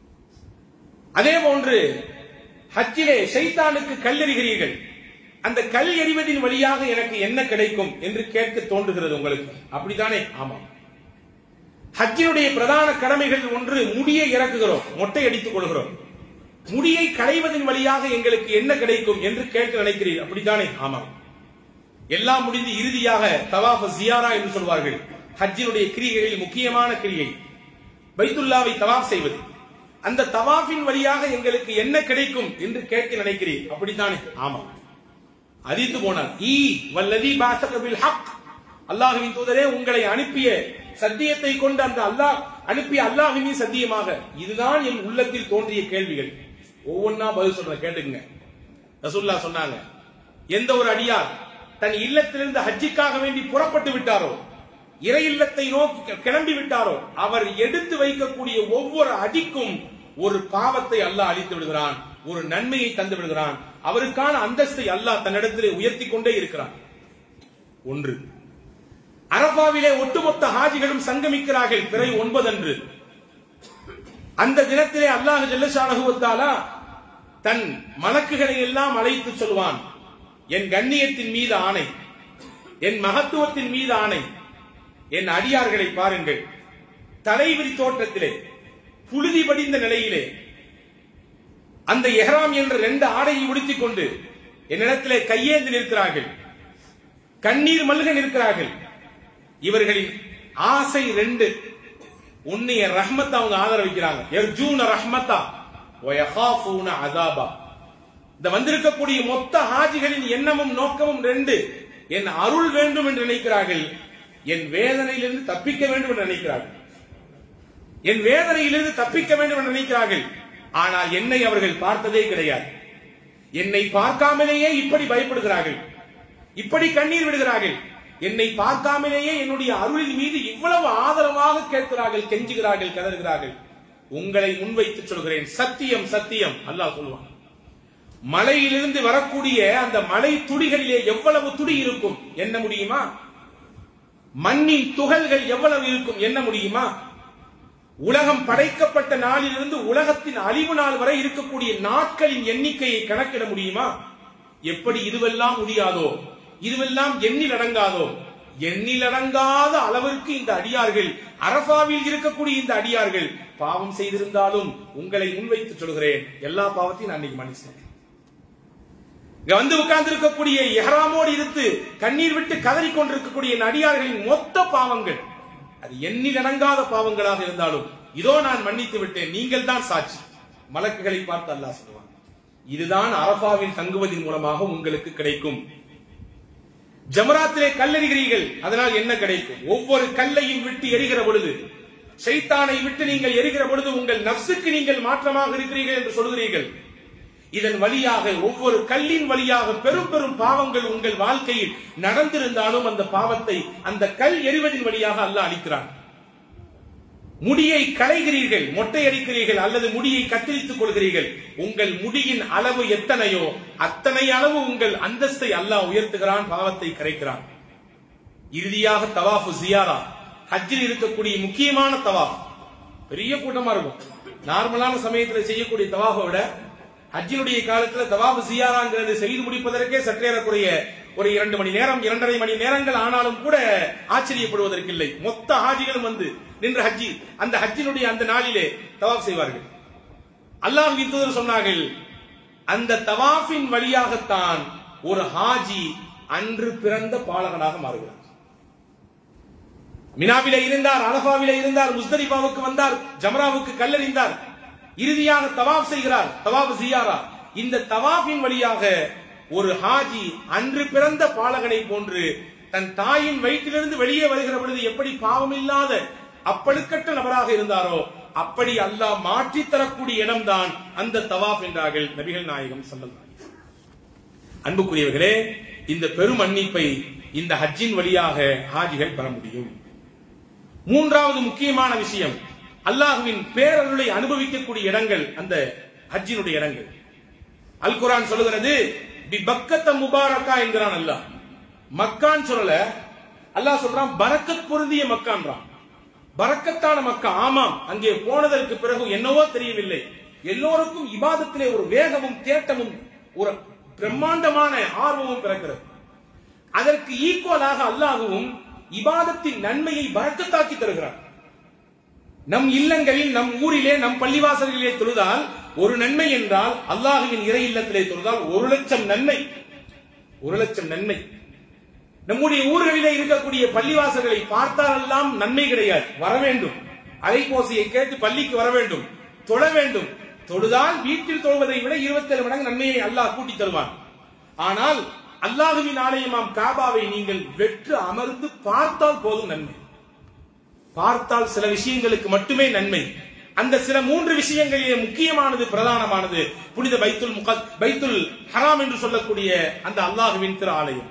அதே போன்று ஹஜ்ஜிலே ஷைத்தானுக்கு கல்லெறிகிறீர்கள் அந்த கல் எறிவதின் வழியாக எனக்கு என்ன கிடைக்கும் என்று கேட்க தோன்றுகிறது உங்களுக்கு அப்படித்தானே ஆமாம் ஹஜ்ஜினுடைய பிரதான கடமைகள் ஒன்று முடியை இறக்குகிறோம் மொட்டை அடித்துக் கொள்கிறோம் முடியை களைவதன் வழியாக எங்களுக்கு என்ன கிடைக்கும் என்று கேட்க நினைக்கிறீர்கள் அப்படித்தானே ஆமாம் எல்லாம் முடிந்து இறுதியாக தவாஃப் ஜியாரா என்று சொல்வார்கள் ஹஜ்ஜினுடைய கிரிகைகளில் முக்கியமான கிரிகை பைத்துல்லாவை தவாஃப் செய்வது அந்த தவாஃபின் வழியாக எங்களுக்கு என்ன கிடைக்கும் என்று கேட்க நினைக்கிறீர் அப்படித்தானே ஆமாம் அதித்து போனார் ஈ வல்லதி பாசக பில் ஹக் அல்லாஹ்வின் தூதரே உங்களை அனுப்பிய சத்தியத்தை கொண்டு அந்த அல்லாஹ் அனுப்பிய அல்லாஹ்வின் சத்தியமாக இதுதான் என் உள்ளத்தில் தோன்றிய கேள்விகள் ஒவ்வொன்னா பதில் சொல்றேன் கேட்டுங்க ரசூல்லா சொன்னாங்க எந்த ஒரு அடியார் தன் இல்லத்திலிருந்து ஹஜ்ஜிக்காக வேண்டி புறப்பட்டு விட்டாரோ இறை இல்லத்தை நோக்கி கிளம்பி விட்டாரோ அவர் எடுத்து வைக்கக்கூடிய ஒவ்வொரு அடிக்கும் ஒரு பாவத்தை அல்லாஹ் அளித்து விடுகிறான் ஒரு நன்மையை தந்து விடுகிறான் அவருக்கான அந்தஸ்தை அல்லாஹ் தன்னிடத்திலே உயர்த்தி கொண்டே இருக்கிறான் ஒன்று அரபாவிலே ஒட்டுமொத்த ஹாஜிகளும் சங்கமிக்கிறார்கள் பிறை ஒன்பது அன்று அந்த தினத்திலே அல்லாஹ் ஜல்லஷானகுவத்தாலா தன் மலக்குகளை எல்லாம் அழைத்து சொல்வான் என் கண்ணியத்தின் மீது ஆணை என் மகத்துவத்தின் மீது ஆணை என் அடியார்களை பாருங்கள் தலைவிரி தோற்றத்திலே புழுதி படிந்த நிலையிலே அந்த எஹ்ராம் என்ற ரெண்டு ஆடையை உடுத்திக் கொண்டு என்னிடத்திலே கையேந்து நிற்கிறார்கள் கண்ணீர் மல்க நிற்கிறார்கள் இவர்களின் ஆசை ரெண்டு ஒன்னு என் ரஹ்மத்தை அவங்க ஆதரவிக்கிறாங்க எர்ஜூன ரஹ்மத்தா வயகாஃபூன அதாபா இந்த வந்திருக்கக்கூடிய மொத்த ஹாஜிகளின் எண்ணமும் நோக்கமும் ரெண்டு என் அருள் வேண்டும் என்று நினைக்கிறார்கள் என் வேதனையிலிருந்து தப்பிக்க வேண்டும் என்று நினைக்கிறார்கள் என் வேதனையிலிருந்து தப்பிக்க வேண்டும் என்று நினைக்கிறார்கள் ஆனால் என்னை அவர்கள் பார்த்ததே கிடையாது என்னை பார்க்காமலேயே இப்படி பயப்படுகிறார்கள் இப்படி கண்ணீர் விடுகிறார்கள் என்னை பார்க்காமலேயே என்னுடைய அருளின் மீது இவ்வளவு ஆதரவாக கேட்கிறார்கள் கெஞ்சுகிறார்கள் கதறுகிறார்கள் உங்களை முன்வைத்து சொல்கிறேன் சத்தியம் சத்தியம் அல்லாஹ் சொல்லுவான் மலையிலிருந்து வரக்கூடிய அந்த மலை துளிகளிலே எவ்வளவு துளி இருக்கும் என்ன முடியுமா மண்ணின் துகள்கள் எவ்வளவு இருக்கும் என்ன முடியுமா உலகம் படைக்கப்பட்ட நாளிலிருந்து உலகத்தின் அழிவு நாள் வரை இருக்கக்கூடிய நாட்களின் எண்ணிக்கையை கணக்கிட முடியுமா எப்படி இதுவெல்லாம் முடியாதோ இதுவெல்லாம் எண்ணில் அடங்காதோ எண்ணில் அடங்காத அளவிற்கு இந்த அடியார்கள் அரபாவில் இருக்கக்கூடிய இந்த அடியார்கள் பாவம் செய்திருந்தாலும் உங்களை முன்வைத்து சொல்கிறேன் எல்லா பாவத்தையும் நான் இன்னைக்கு மன்னிச்சேன் இங்க வந்து உட்கார்ந்து இருக்கக்கூடிய எஹராமோடு இருந்து கண்ணீர் விட்டு கதறிக் கொண்டிருக்கக்கூடிய இந்த அடியார்களின் மொத்த பாவங்கள் அது எண்ணில் அடங்காத பாவங்களாக இருந்தாலும் இதோ நான் மன்னித்து விட்டேன் நீங்கள் தான் சாட்சி மலக்குகளை பார்த்து அல்லாஹ் சொல்லுவான் இதுதான் அரபாவில் தங்குவதன் மூலமாக உங்களுக்கு கிடைக்கும் ஜமராத்திலே கல்லெறிகிறீர்கள் அதனால் என்ன கிடைக்கும் ஒவ்வொரு கல்லையும் விட்டு எரிகிற பொழுது ஷைத்தானை விட்டு நீங்கள் எரிகிற பொழுது உங்கள் நப்சுக்கு நீங்கள் மாற்றமாக இருக்கிறீர்கள் என்று சொல்கிறீர்கள் இதன் வழியாக ஒவ்வொரு கல்லின் வழியாக பெரும் பெரும் பாவங்கள் உங்கள் வாழ்க்கையில் நடந்திருந்தாலும் அந்த பாவத்தை அந்த கல் எறிவதின் வழியாக அல்லாஹ் அளிக்கிறான் முடியை களைகிறீர்கள் மொட்டை அடிக்கிறீர்கள் அல்லது முடியை கத்தரித்துக் கொள்கிறீர்கள் உங்கள் முடியின் அளவு எத்தனையோ அத்தனை அளவு உங்கள் அந்தஸ்தை அல்லாஹ் உயர்த்துகிறான் பாவத்தை கரைக்கிறான் இறுதியாக தவாஃபு ஜியாரா ஹஜ்ஜில் இருக்கக்கூடிய முக்கியமான தவாஃப் பெரிய கூட்டமா இருக்கும் நார்மலான சமயத்துல செய்யக்கூடிய தவாஃபை விட ஹஜ்ஜினுடைய காலத்துல தவாஃபு ஜியாராங்கிறது செய்து முடிப்பதற்கே சற்றேறக்குறைய ஒரு இரண்டு மணி நேரம் இரண்டரை மணி நேரங்கள் ஆனாலும் கூட ஆச்சரியப்படுவதற்கில்லை மொத்த ஹாஜிகளும் வந்து நின்று ஹஜ்ஜி அந்த ஹஜ்ஜினுடைய அந்த நாளிலே தவாஃப் செய்வார்கள் அல்லாஹ் தூதர் சொன்னார்கள் அந்த தவாஃபின் வழியாகத்தான் ஒரு ஹாஜி அன்று பிறந்த பாலகனாக மாறுகிறார் மினாவிலே இருந்தார் அரபாவிலே இருந்தார் முஸ்தலிஃபாவுக்கு வந்தார் ஜமராவுக்கு கல்லறிந்தார் இறுதியாக தவாப் செய்கிறார் தவாப் ஜியாரா இந்த தவாஃபின் வழியாக ஒரு ஹாஜி அன்று பிறந்த பாலகனை போன்று தன் தாயின் வயிற்றிலிருந்து வெளியே வருகிற பொழுது எப்படி பாவமில்லாத அப்பழுக்கற்ற நபராக இருந்தாரோ அப்படி அல்லாஹ் மாற்றி தரக்கூடிய இடம்தான் அந்த தவாஃப் என்றார்கள் நபிகள் நாயகம் ஸல்லல்லாஹு அலைஹி வஸல்லம். அன்புக்குரியவர்களே இந்த பெரும் மன்னிப்பை இந்த ஹஜ்ஜின் வழியாக ஹாஜிகள் பெற முடியும் மூன்றாவது முக்கியமான விஷயம் அல்லாஹுவின் பேரருளை அனுபவிக்கக்கூடிய இடங்கள் அந்த ஹஜ்ஜினுடைய இடங்கள் அல் குரான் சொல்லுகிறது பி பக்கத்த முபாரக்கா என்கிறான் அல்லாஹ் மக்கான் சொல்லல அல்லாஹ் சொல்றான் பரக்கத் பொருந்திய மக்கான்றான் பரக்கத்தான மக்கா ஆமாம் அங்கே போனதற்கு பிறகு என்னவோ தெரியவில்லை எல்லோருக்கும் இபாதத்திலே ஒரு வேகமும் தேட்டமும் ஒரு பிரம்மாண்டமான ஆர்வமும் பிறக்கிறது அதற்கு ஈக்குவலாக அல்லாஹுவும் இபாதத்தின் நன்மையை பரக்கத்தாக்கி தருகிறார் நம் இல்லங்களில் நம் ஊரிலே நம் பள்ளிவாசல்களிலே தொழுதால் ஒரு நன்மை என்றால் அல்லாஹுவின் இறை இல்லத்திலே தொழுதால் ஒரு லட்சம் நன்மை ஒரு லட்சம் நன்மை நம்முடைய ஊர்களிலே இருக்கக்கூடிய பள்ளிவாசல்களை பார்த்தாலெல்லாம் நன்மை கிடையாது வர வேண்டும் அலைபோசையை கேட்டு பள்ளிக்கு வர வேண்டும் தொழ வேண்டும் தொழுதால் வீட்டில் தொழுவதை விட இருபத்தேழு மடங்கு நன்மையை அல்லாஹ் கூட்டி தருவான் ஆனால் அல்லாஹுவின் ஆலயமாம் காபாவை நீங்கள் வெற்று அமர்ந்து பார்த்தால் போதும் நன்மை பார்த்தால் சில விஷயங்களுக்கு மட்டுமே நன்மை அந்த சில மூன்று விஷயங்களிலே முக்கியமானது பிரதானமானது புனித பைத்துல் முகத் பைத்துல் ஹராம் என்று சொல்லக்கூடிய அந்த அல்லாஹுவின் திரு ஆலயம்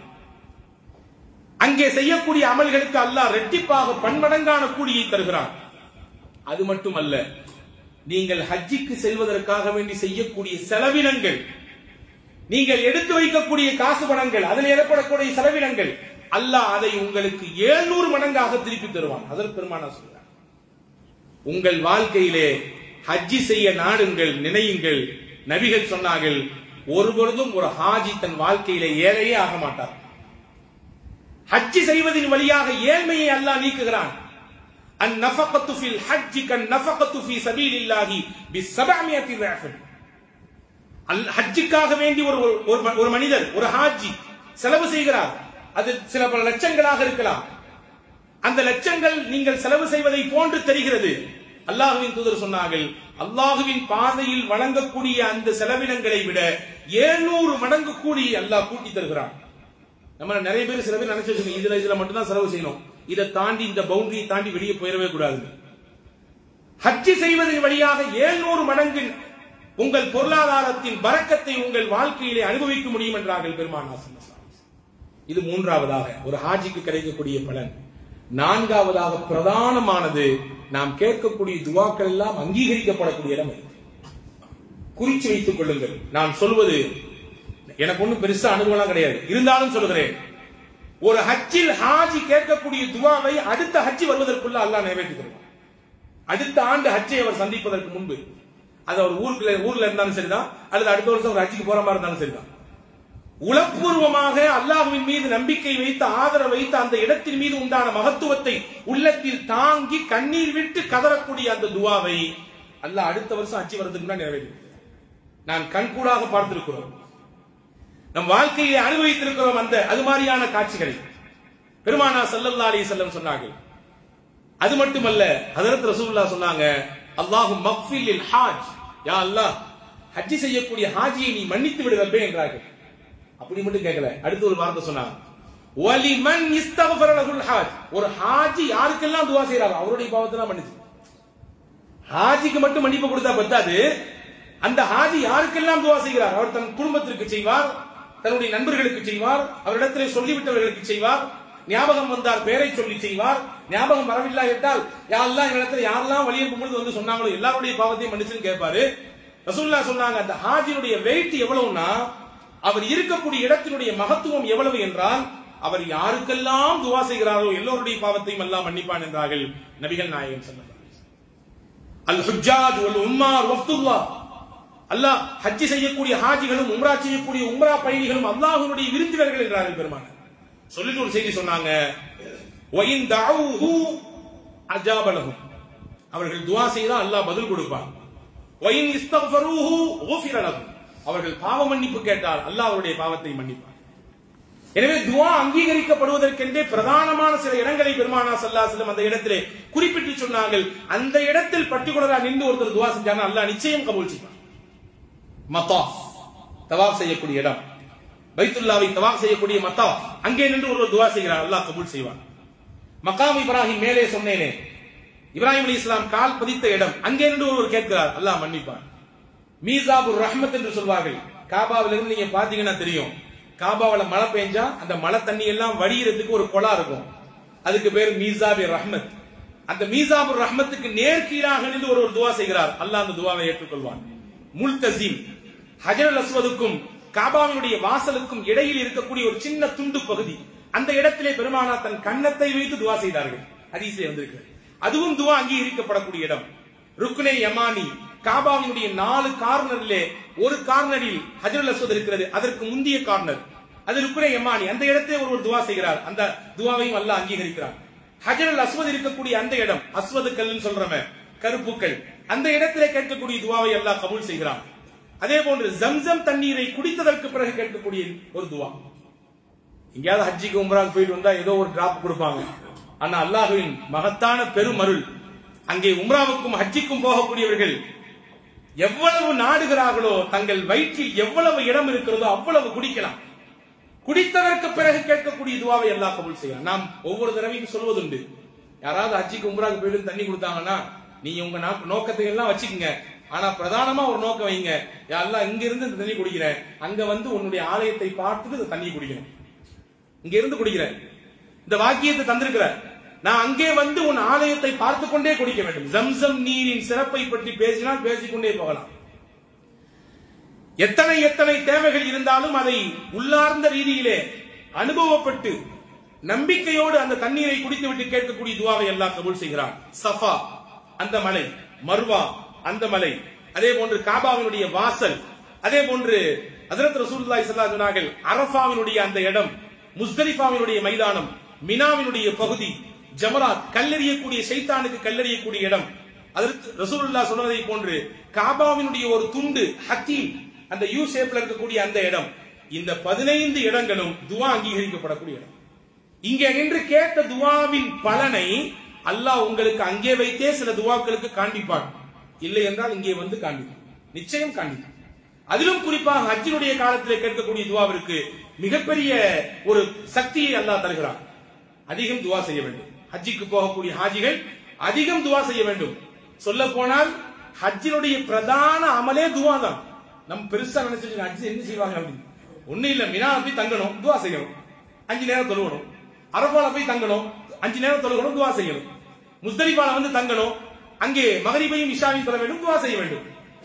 அங்கே செய்யக்கூடிய அமல்களுக்கு அல்லாஹ் ரெட்டிப்பாக பன்மடங்கான கூலியை தருகிறான் அது மட்டுமல்ல நீங்கள் ஹஜ்ஜிக்கு செல்வதற்காக வேண்டி செய்யக்கூடிய செலவினங்கள் நீங்கள் எடுத்து வைக்கக்கூடிய காசு பணங்கள் அதில் ஏற்படக்கூடிய செலவினங்கள் அல்லாஹ் அதை உங்களுக்கு ஏழ்நூறு மடங்காக திருப்பி தருவான் அதற்கு பெருமானா சொல்றார் உங்கள் வாழ்க்கையிலே ஹஜ்ஜி செய்ய நாடுங்கள் நினையுங்கள் நபிகள் சொன்னார்கள் ஒருபொழுதும் ஒரு ஹாஜி தன் வாழ்க்கையிலே ஏழையே ஆக மாட்டார் ஹஜ்ஜி செய்வதின் வழியாக ஏழ்மையை அல்லாஹ் நீக்குகிறான் النفقة في الحج كالنفقة في سبيل الله بسبعمائة ضعف அல்- ஹஜ்ஜுக்காக வேண்டி ஒரு ஒரு- ஒரு மனிதர் ஒரு ஹாஜி செலவு செய்கிறார் அது சில பல லட்சங்களாக இருக்கலாம் அந்த லட்சங்கள் நீங்கள் செலவு செய்வதை போன்று தெரிகிறது அல்லாஹுவின் தூதர் சொன்னார்கள் அல்லாஹுவின் பாதையில் வழங்கக்கூடிய அந்த செலவினங்களை விட 700 மடங்கு கூலி அல்லாஹ் கூட்டி தருகிறான் நம்ம நிறைய பேர் சில பேர் நினைச்சு வச்சுக்கோங்க இதுல இதுல மட்டும் தான் செலவு செய்யணும் இதை தாண்டி இந்த பவுண்டரியை தாண்டி வெளியே போயிடவே கூடாது ஹஜ்ஜி செய்வதன் வழியாக 700 மடங்கு உங்கள் பொருளாதாரத்தின் பறக்கத்தை உங்கள் வாழ்க்கையிலே அனுபவிக்க முடியும் என்றார்கள் பெருமானா இது மூன்றாவதாக ஒரு ஹாஜிக்கு கிடைக்கக்கூடிய பலன் நான்காவதாக பிரதானமானது நாம் கேட்கக்கூடிய துவாக்கள் எல்லாம் அங்கீகரிக்கப்படக்கூடிய இடம் இது. குறிச்சு வைத்துக் கொள்ளுங்கள் நான் சொல்வது எனக்கு ஒண்ணும் பெருசா அனுபவம் கிடையாது இருந்தாலும் சொல்கிறேன் ஒரு ஹஜ்ஜில் ஹாஜி கேட்கக்கூடிய துவாவை அடுத்த ஹஜ்ஜி வருவதற்குள்ள அல்லாஹ் நிறைவேற்றி தருவான் அடுத்த ஆண்டு ஹஜ்ஜை அவர் சந்திப்பதற்கு முன்பு அது அவர் ஊருக்குள்ள ஊர்ல இருந்தாலும் சரிதான் அல்லது அடுத்த வருஷம் ஒரு ஹஜ்ஜிக்கு போற மாதிரி இருந்தாலும் சரிதான் உளப்பூர்வமாக அல்லாஹ்வின் மீது நம்பிக்கை வைத்து ஆதரவு வைத்து அந்த இடத்தின் மீது உண்டான மகத்துவத்தை உள்ளத்தில் தாங்கி கண்ணீர் விட்டு கதறக்கூடிய அந்த துவாவை அல்லாஹ் அடுத்த வருஷம் அச்சு வரதுக்கு முன்னாடி நிறைவேற்றி நான் கண்கூடாக பார்த்திருக்கிறோம் நம் வாழ்க்கையை அனுபவித்திருக்கிறோம் அந்த அது மாதிரியான காட்சிகளை பெருமானா ஸல்லல்லாஹு அலைஹி வஸல்லம் சொன்னார்கள் அது மட்டுமல்ல ஹஜரத் ரசூலுல்லாஹ் சொன்னாங்க அல்லாஹு மக்ஃபில் ஹாஜ் யா அல்லாஹ் ஹஜ்ஜி செய்யக்கூடிய ஹாஜியை நீ மன்னித்து விடு ரப்பே என்றார்கள் அப்படி மட்டும் கேட்கல அடுத்து ஒரு வார்த்தை சொன்னாங்க வலிமன் இஸ்தக்ஃபர லஹுல் ஹாஜ் ஒரு ஹாஜி யாருக்கெல்லாம் துவா செய்றாரோ அவருடைய பாவத்தெல்லாம் மன்னிச்சு ஹாஜிக்கு மட்டும் மன்னிப்பு கொடுத்தா பத்தாது அந்த ஹாஜி யாருக்கெல்லாம் துவா செய்கிறார் அவர் தன் குடும்பத்திற்கு செய்வார் தன்னுடைய நண்பர்களுக்கு செய்வார் அவரிடத்திலே சொல்லிவிட்டவர்களுக்கு செய்வார் ஞாபகம் வந்தால் பெயரை சொல்லி செய்வார் ஞாபகம் வரவில்லை என்றால் யாரெல்லாம் இடத்துல யாரெல்லாம் வழியனுப்பும் பொழுது வந்து சொன்னாங்களோ எல்லாருடைய பாவத்தையும் மன்னிச்சுன்னு கேட்பாரு ரசூல்லா சொன்னாங்க அந்த ஹாஜினுடைய வெயிட் எவ்வளவுனா அவர் இருக்கக்கூடிய இடத்தினுடைய மகத்துவம் எவ்வளவு என்றால் அவர் யாருக்கெல்லாம் துவா செய்கிறாரோ எல்லோருடைய பாவத்தையும் எல்லாம் மன்னிப்பான் என்றார்கள் நபிகள் நாயகம் சொன்னார் அல் ஹுஜாஜ் வல் உம்மார் வஃப்துல்லாஹ் அல்லாஹ் ஹஜ்ஜி செய்யக்கூடிய ஹாஜிகளும் உம்ரா செய்யக்கூடிய உம்ரா பயணிகளும் அல்லாஹ்வுடைய விருந்தினர்கள் என்றார்கள் பெருமானார் சொல்லிட்டு ஒரு செய்தி சொன்னாங்க வயின் தஅவுஹு அஜாப லஹும் அவர்கள் துஆ செய்தா அல்லாஹ் பதில் கொடுப்பான் வயின் இஸ்தக்ஃபரூஹு குஃபிர லஹும் அவர்கள் பாவ மன்னிப்பு கேட்டால் அல்லாஹ் அவருடைய பாவத்தை மன்னிப்பான் எனவே துவா அங்கீகரிக்கப்படுவதற்கென்றே பிரதானமான சில இடங்களை பெருமானா சல்லாசலம் அந்த இடத்திலே குறிப்பிட்டு சொன்னார்கள் அந்த இடத்தில் பர்டிகுலரா நின்று ஒருத்தர் துவா செஞ்சாங்க அல்லாஹ் நிச்சயம் கபூல் செய்வான் மத்தாஃப் தவாப் செய்யக்கூடிய இடம் பைத்துல்லாவை தவாப் செய்யக்கூடிய மத்தாஃப் அங்கே நின்று ஒருவர் துவா செய்கிறார் அல்லாஹ் கபூல் செய்வான் மகாம் இப்ராஹிம் மேலே சொன்னேனே இப்ராஹிம் அலி இஸ்லாம் கால் பதித்த இடம் அங்கே நின்று ஒருவர் கேட்கிறார் அல்லாஹ் மன்னிப்பான் மீசாபுர் ரஹ்மத் என்று சொல்வார்கள் காபாவில இருந்து நீங்க பாத்தீங்கன்னா தெரியும் காபாவில மழை பெஞ்சா அந்த மழை தண்ணி எல்லாம் வடிகிறதுக்கு ஒரு குளா இருக்கும் அதுக்கு பேர் மீசாபி ரஹ்மத் அந்த மீசாபுர் ரஹ்மத்துக்கு நேர்கீழாக நின்று ஒரு ஒரு துவா செய்கிறார் அல்லாஹ் அந்த துவாவை ஏற்றுக்கொள்வான் முல்தசீம் ஹஜர் அஸ்வதுக்கும் காபாவினுடைய வாசலுக்கும் இடையில் இருக்கக்கூடிய ஒரு சின்ன துண்டு பகுதி அந்த இடத்திலே பெருமானா தன் கன்னத்தை வைத்து துவா செய்தார்கள் ஹதீஸிலே வந்திருக்கிறது அதுவும் துவா அங்கீகரிக்கப்படக்கூடிய இடம் ருக்குனே யமானி காபாவினுடைய நாலு கார்னரிலே ஒரு கார்னரில் ஹஜர் அஸ்வத் இருக்கிறது அதற்கு முந்திய கார்னர் அது ருக்குனே யமானி அந்த இடத்திலே ஒருவர் துவா செய்கிறார் அந்த துவாவையும் அல்லாஹ் அங்கீகரிக்கிறார் ஹஜர் அல் அஸ்வத் இருக்கக்கூடிய அந்த இடம் அஸ்வது கல்னு சொல்றமே கருப்புக்கள் அந்த இடத்திலே கேட்கக்கூடிய துவாவை அல்லாஹ் கபூல் செய்கிறான் அதே போன்று ஜம்சம் தண்ணீரை குடித்ததற்கு பிறகு கேட்கக்கூடிய ஒரு துவா எங்கேயாவது ஹஜ்ஜிக்கு உம்ராக்கு போயிட்டு வந்தா ஏதோ ஒரு டிராப் கொடுப்பாங்க ஆனா அல்லாஹுவின் மகத்தான பெருமருள் அங்கே உம்ராவுக்கும் ஹஜ்ஜிக்கும் போகக்கூடியவர்கள் எவ்வளவு நாடுகிறார்களோ தங்கள் வயிற்றில் எவ்வளவு இடம் இருக்கிறதோ அவ்வளவு குடிக்கலாம் குடித்ததற்கு பிறகு கேட்கக்கூடிய துவாவை அல்லாஹ் கபூல் செய்யலாம் நாம் ஒவ்வொரு தடவையும் சொல்வதுண்டு யாராவது ஹஜ்ஜிக்கு உம்ராக்கு போயிட்டு தண்ணி கொடுத்தாங்கன்னா நீங்க உங்க நா- நோக்கத்தை எல்லாம் வச்சுக்கோங்க ஆனா பிரதானமா ஒரு நோக்கம் வைங்க யாரெல்லாம் இங்க இருந்து இந்த தண்ணி குடிக்கிறேன் அங்க வந்து உன்னுடைய ஆலயத்தை பார்த்துட்டு இந்த தண்ணி குடிக்கணும் இங்க இருந்து குடிக்கிறேன் இந்த வாக்கியத்தை தந்திருக்கிற நான் அங்கே வந்து உன் ஆலயத்தை பார்த்து கொண்டே குடிக்க வேண்டும் ஜம்சம் நீரின் சிறப்பை பற்றி பேசினால் பேசிக்கொண்டே போகலாம் எத்தனை எத்தனை தேவைகள் இருந்தாலும் அதை உள்ளார்ந்த ரீதியிலே அனுபவப்பட்டு நம்பிக்கையோடு அந்த தண்ணீரை குடித்துவிட்டு கேட்கக்கூடிய துவாவை எல்லாம் கபூல் செய்கிறான் சஃபா அந்த மலை மர்வா அந்த மலை அதே போன்று காபாவினுடைய வாசல் அதே போன்று ஹஜரத் ரசூலுல்லாஹி ஸல்லல்லாஹு அலைஹி சொன்னார்கள் அரஃபாவினுடைய அந்த இடம் முஸ்தலிஃபாவினுடைய மைதானம் மினாவினுடைய பகுதி ஜமராத் கல்லெறியக்கூடிய சைத்தானுக்கு கல்லெறியக்கூடிய இடம் அதற்கு ரசூலுல்லாஹ் சொன்னதை போன்று காபாவினுடைய ஒரு துண்டு ஹக்கீம் அந்த யூ ஷேப்ல இருக்கக்கூடிய அந்த இடம் இந்த பதினைந்து இடங்களும் துவா அங்கீகரிக்கப்படக்கூடிய இடம் இங்கே நின்று கேட்ட துவாவின் பலனை அல்லாஹ் உங்களுக்கு அங்கே வைத்தே சில துவாக்களுக்கு காண்பிப்பான் இல்லை என்றால் இங்கே வந்து காண்பிப்பான் நிச்சயம் காண்பிப்பான் அதிலும் குறிப்பாக ஹஜ்ஜினுடைய காலத்திலே கேட்கக்கூடிய துவாவிற்கு மிகப்பெரிய ஒரு சக்தியை அல்லாஹ் தருகிறான் அதிகம் துவா செய்ய வேண்டும் ஹஜ்ஜிக்கு போகக்கூடிய ஹாஜிகள் அதிகம் துவா செய்ய வேண்டும் சொல்ல போனால் ஹஜ்ஜினுடைய பிரதான அமலே துவா தான் நம்ம பெருசா நினைச்சிட்டு ஹஜ்ஜி என்ன செய்வாங்க அப்படின்னு ஒண்ணு இல்ல மினா போய் தங்கணும் துவா செய்யணும் அஞ்சு நேரம் தொழுகணும் அரபால போய் தங்கணும் அஞ்சு நேரம் தொழுகணும் துவா செய்யணும் முஸ்தலிஃபால வந்து தங்கணும் அங்கே மகரிபையும் இஷாவையும் தொழ வேண்டும் துவா செய்ய வேண்டும்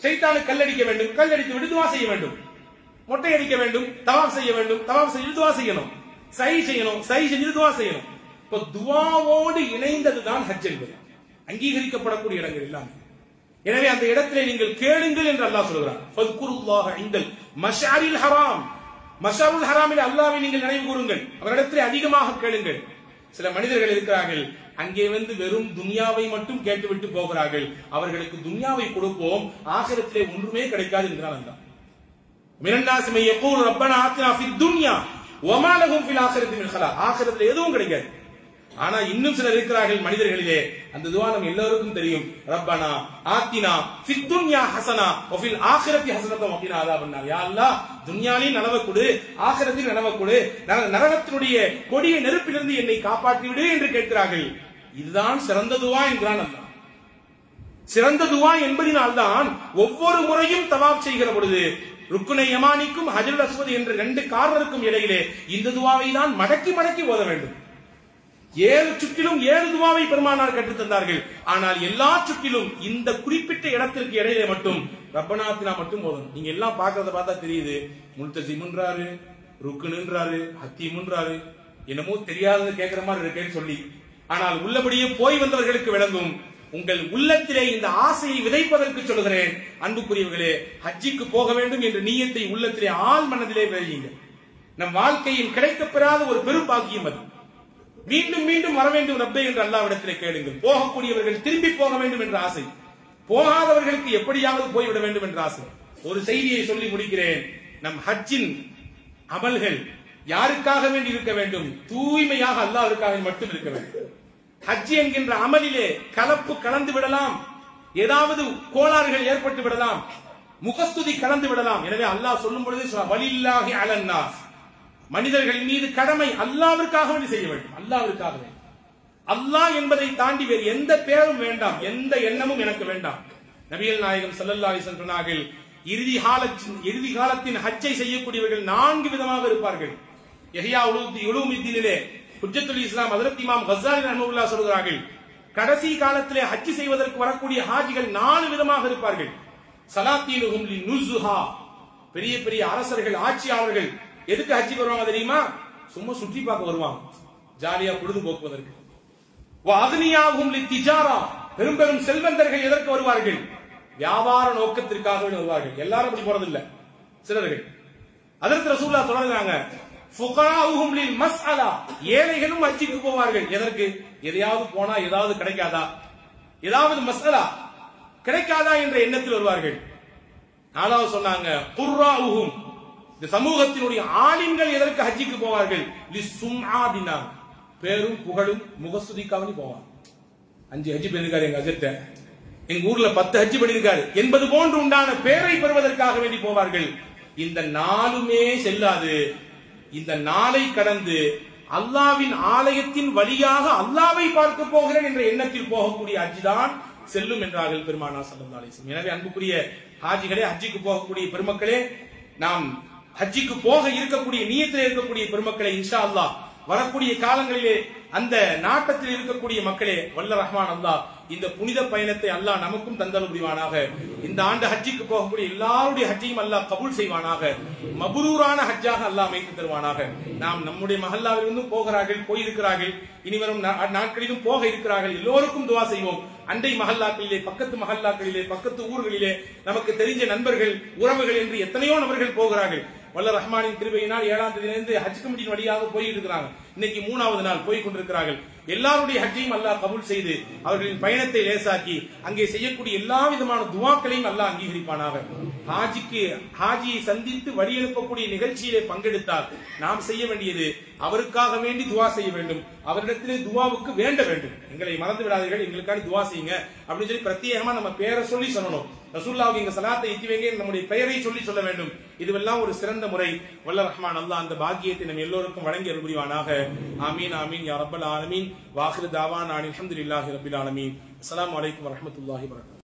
சைத்தானு கல்லடிக்க வேண்டும் கல்லடித்து விட்டு துவா செய்ய வேண்டும் மொட்டை அடிக்க வேண்டும் தவாப் செய்ய வேண்டும் தவாப் செய்து துவா செய்யணும் சை செய்யணும் சை செஞ்சு துவா செய்யணும் இப்ப துவாவோடு இணைந்ததுதான் ஹஜ் என்பது அங்கீகரிக்கப்படக்கூடிய இடங்கள் எல்லாமே எனவே அந்த இடத்திலே நீங்கள் கேளுங்கள் என்று அல்லாஹ் சொல்கிறான் ஃபத்குருல்லாஹ இந்தல் மஷாரில் ஹராம் மஷாருல் ஹராமில் அல்லாஹ்வை நீங்கள் நினைவு கூறுங்கள் அவரிடத்திலே அதிகமாக கேளுங்கள் சில மனிதர்கள் இருக்கிறார்கள் அங்கே வந்து வெறும் துன்யாவை மட்டும் கேட்டுவிட்டு போகிறார்கள் அவர்களுக்கு துன்யாவை கொடுப்போம் ஆகிரத்திலே ஒன்றுமே கிடைக்காது என்கிறான் அல்லாஹ் மினன்னாசி மை யகூல் ரப்பனா ஆத்தினா ஃபித் துன்யா வமா லஹும் ஃபில் ஆখিরাতি மின் ஹலா ஆখিরাத்திலே எதுவும் கிடைக்காது ஆனா இன்னும் சிலர் இருக்கிறார்கள் மனிதர்களிலே அந்த துவா நம்ம எல்லோருக்கும் தெரியும் ரப்பனா ஆத்தினா ஃபித் துன்யா ஹசனா வ ஃபில் ஆখিরাতি ஹசனத்தம் வகினா அதாபன்னார் யா அல்லாஹ் துன்யாவிலும் நலவ கொடு ஆখিরাத்தில் நலவ கொடு நர- நரகத்தினுடைய கொடிய நெருப்பிலிருந்து என்னை காப்பாற்றி விடு என்று கேட்கிறார்கள் இதுதான் சிறந்த துவா என்கிறான் அல்லாஹ் சிறந்த துவா என்பதினால்தான் ஒவ்வொரு முறையும் தவாப் செய்கிற பொழுது ருக்குனை யமானிக்கும் ஹஜருல் அஸ்வத் என்ற ரெண்டு கார்னருக்கும் இடையிலே இந்த துவாவை தான் மடக்கி மடக்கி ஓத வேண்டும் ஏழு சுற்றிலும் ஏழு துவாவை பெருமானார் கற்றுத் தந்தார்கள் ஆனால் எல்லா சுற்றிலும் இந்த குறிப்பிட்ட இடத்திற்கு இடையிலே மட்டும் ரப்பனாத்தினா மட்டும் ஓதணும் நீங்க எல்லாம் பார்க்கறத பார்த்தா தெரியுது முல்தசிமுன்றாரு ருக்குனுன்றாரு ஹத்தீமுன்றாரு என்னமோ தெரியாதது கேட்கிற மாதிரி இருக்கேன்னு சொல்லி ஆனால் உள்ளபடியே போய் வந்தவர்களுக்கு விளங்கும் உங்கள் உள்ளத்திலே இந்த ஆசையை விதைப்பதற்கு சொல்கிறேன் அன்புக்குரியவர்களே ஹஜ்ஜிக்கு போக வேண்டும் என்ற நீயத்தை உள்ளத்திலே ஆள் மனதிலே விளையுங்கள் நம் வாழ்க்கையில் கிடைக்கப்பெறாத ஒரு பெரும் பாக்கியம் அது மீண்டும் மீண்டும் வர வேண்டும் ரப்பே என்று அல்லாவிடத்திலே கேளுங்கள் போகக்கூடியவர்கள் திரும்பி போக வேண்டும் என்ற ஆசை போகாதவர்களுக்கு எப்படியாவது போய்விட வேண்டும் என்ற ஆசை ஒரு செய்தியை சொல்லி முடிக்கிறேன் நம் ஹஜ்ஜின் அமல்கள் யாருக்காக வேண்டி இருக்க வேண்டும் தூய்மையாக அல்லாஹ்விற்காக மட்டும் இருக்க வேண்டும் ஹஜ் என்கின்ற அமலிலே கலப்பு கலந்து விடலாம் ஏதாவது கோளாறுகள் ஏற்பட்டு விடலாம் முகஸ்துதி கலந்து விடலாம் எனவே அல்லாஹ் சொல்லும் பொழுது சொல்றான், வலில்லாஹி அலன்னாஸ் மனிதர்களின் மீது கடமை அல்லாவிற்காக வேண்டி செய்ய வேண்டும் அல்லாவிற்காக வேண்டி அல்லாஹ் என்பதை தாண்டி வேறு எந்த பேரும் வேண்டாம் எந்த எண்ணமும் எனக்கு வேண்டாம் நபிகள் நாயகம் ஸல்லல்லாஹு அலைஹி வஸல்லம் சொன்னார்கள் இறுதி காலத்தின் இறுதி காலத்தின் ஹஜ்ஜை செய்யக்கூடியவர்கள் நான்கு விதமாக இருப்பார்கள் யஹ்யா உலூத்தி உலூமித்தீனிலே ஹுஜ்ஜத்துல் இஸ்லாம் ஹஜ்ரத் இமாம் கஸ்ஸாலி ரஹ்மத்துல்லாஹ் சொல்கிறார்கள் கடைசி காலத்திலே ஹஜ் செய்வதற்கு வரக்கூடிய ஹாஜிகள் நாலு விதமாக இருப்பார்கள் சலாத்தீனுஹும் லினுஸ்ஹா பெரிய பெரிய அரசர்கள் ஆட்சியாளர்கள் எதுக்கு ஹஜ்ஜுக்கு வருவாங்க தெரியுமா சும்மா சுற்றி பார்க்க வருவாங்க ஜாலியா பொழுது போக்குவதற்கு அக்னியாகும் திஜாரா பெரும் பெரும் செல்வந்தர்கள் எதற்கு வருவார்கள் வியாபார நோக்கத்திற்காக வருவார்கள் எல்லாரும் அப்படி போறதில்ல சிலர்கள் அதற்கு ரசூல்லா தொடர்கிறாங்க ஃபுகராஉஹும் லில் மஸ்அலா ஏழைகளும் ஹஜ்ஜுக்கு போவார்கள் எதற்கு எதையாவது போனா ஏதாவது கிடைக்காதா ஏதாவது மஸ்அலா கிடைக்காதா என்ற எண்ணத்தில் வருவார்கள் நாலாவது சொன்னாங்க குர்ராஉஹும் இந்த சமூகத்தினுடைய ஆலிம்கள் எதற்கு ஹஜ்ஜுக்கு போவார்கள் லிசும்ஆதினா பேரும் புகழும் முகஸ்துதிக்காக போவாங்க அஞ்சு ஹஜ்ஜி பண்ணிருக்காரு எங்க அஜத்தை எங்க ஊர்ல பத்து ஹஜ்ஜி பண்ணிருக்காரு என்பது போன்று உண்டான பேரை பெறுவதற்காக வேண்டி போவார்கள் இந்த நாளுமே செல்லாது இந்த நாளை கடந்து அல்லாவின் ஆலயத்தின் வழியாக அல்லாவை பார்க்க போகிறேன் என்ற எண்ணத்தில் போகக்கூடிய ஹஜ் தான் செல்லும் என்றார்கள் பெருமானா சல்லல்லாஹு அலைஹி வஸல்லம் எனவே அன்புக்குரிய ஹாஜிகளே ஹஜ்ஜிக்கு போகக்கூடிய பெருமக்களே நாம் ஹஜ்ஜிக்கு போக இருக்கக்கூடிய நியத்தில் இருக்கக்கூடிய பெருமக்களே இன்ஷா அல்லாஹ் வரக்கூடிய காலங்களிலே அந்த நாட்டத்தில் இருக்கக்கூடிய மக்களே வல்ல ரஹ்மான் அல்லாஹ் இந்த புனித பயணத்தை அல்லாஹ் நமக்கும் தந்தல் புரிவானாக இந்த ஆண்டு ஹஜ்ஜிக்கு போகக்கூடிய எல்லாருடைய ஹஜ்ஜையும் அல்லாஹ் கபூல் செய்வானாக மபுரூரான ஹஜ்ஜாக அல்லாஹ் அமைத்து தருவானாக நாம் நம்முடைய மஹல்லாவிலிருந்தும் போகிறார்கள் போயிருக்கிறார்கள் இனி வரும் நா- நாட்களிலும் போக இருக்கிறார்கள் எல்லோருக்கும் துவா செய்வோம் அண்டை மஹல்லாக்களிலே பக்கத்து மஹல்லாக்களிலே பக்கத்து ஊர்களிலே நமக்கு தெரிஞ்ச நண்பர்கள் உறவுகள் என்று எத்தனையோ நபர்கள் போகிறார்கள் வல்ல ரஹ்மானின் கிருபையினால் ஏழாம் தேதியிலிருந்து ஹஜ் கமிட்டியின் வழியாக போயிட்டு இருக்கிறாங்க இன்னைக்கு மூணாவது நாள் போய் கொண்டிருக்கிறார்கள் எல்லாருடைய ஹஜ்ஜையும் அல்லாஹ் கபூல் செய்து அவர்களின் பயணத்தை லேசாக்கி அங்கே செய்யக்கூடிய எல்லா விதமான துவாக்களையும் அல்லாஹ் அங்கீகரிப்பானாக ஹாஜிக்கு ஹாஜியை சந்தித்து வழி எழுப்பக்கூடிய நிகழ்ச்சியிலே பங்கெடுத்தால் நாம் செய்ய வேண்டியது அவருக்காக வேண்டி துவா செய்ய வேண்டும் அவரிடத்திலே துவாவுக்கு வேண்ட வேண்டும் எங்களை மறந்து விடாதீர்கள் எங்களுக்காக துவா செய்யுங்க அப்படின்னு சொல்லி பிரத்யேகமா நம்ம பேரை சொல்லி சொல்லணும் ரசூல்லாவுக்கு எங்க சலாத்தை எத்தி வைங்க நம்முடைய பெயரை சொல்லி சொல்ல வேண்டும் இதுவெல்லாம் ஒரு சிறந்த முறை வல்ல ரஹ்மான் அல்லாஹ் அந்த பாக்கியத்தை நம் எல்லோருக்கும் வழங்கி அருள் புரிவானாக ஆமீன் ஆமீன் யா ரப்பல் ஆலமீன் வாஹிரு தாவான் அல்ஹம்துலில்லாஹி ரப்பில் ஆலமீன் அஸ்ஸலாமு அலைக்கும் வரஹ்மத்துல்லாஹி வபரகாத்துஹு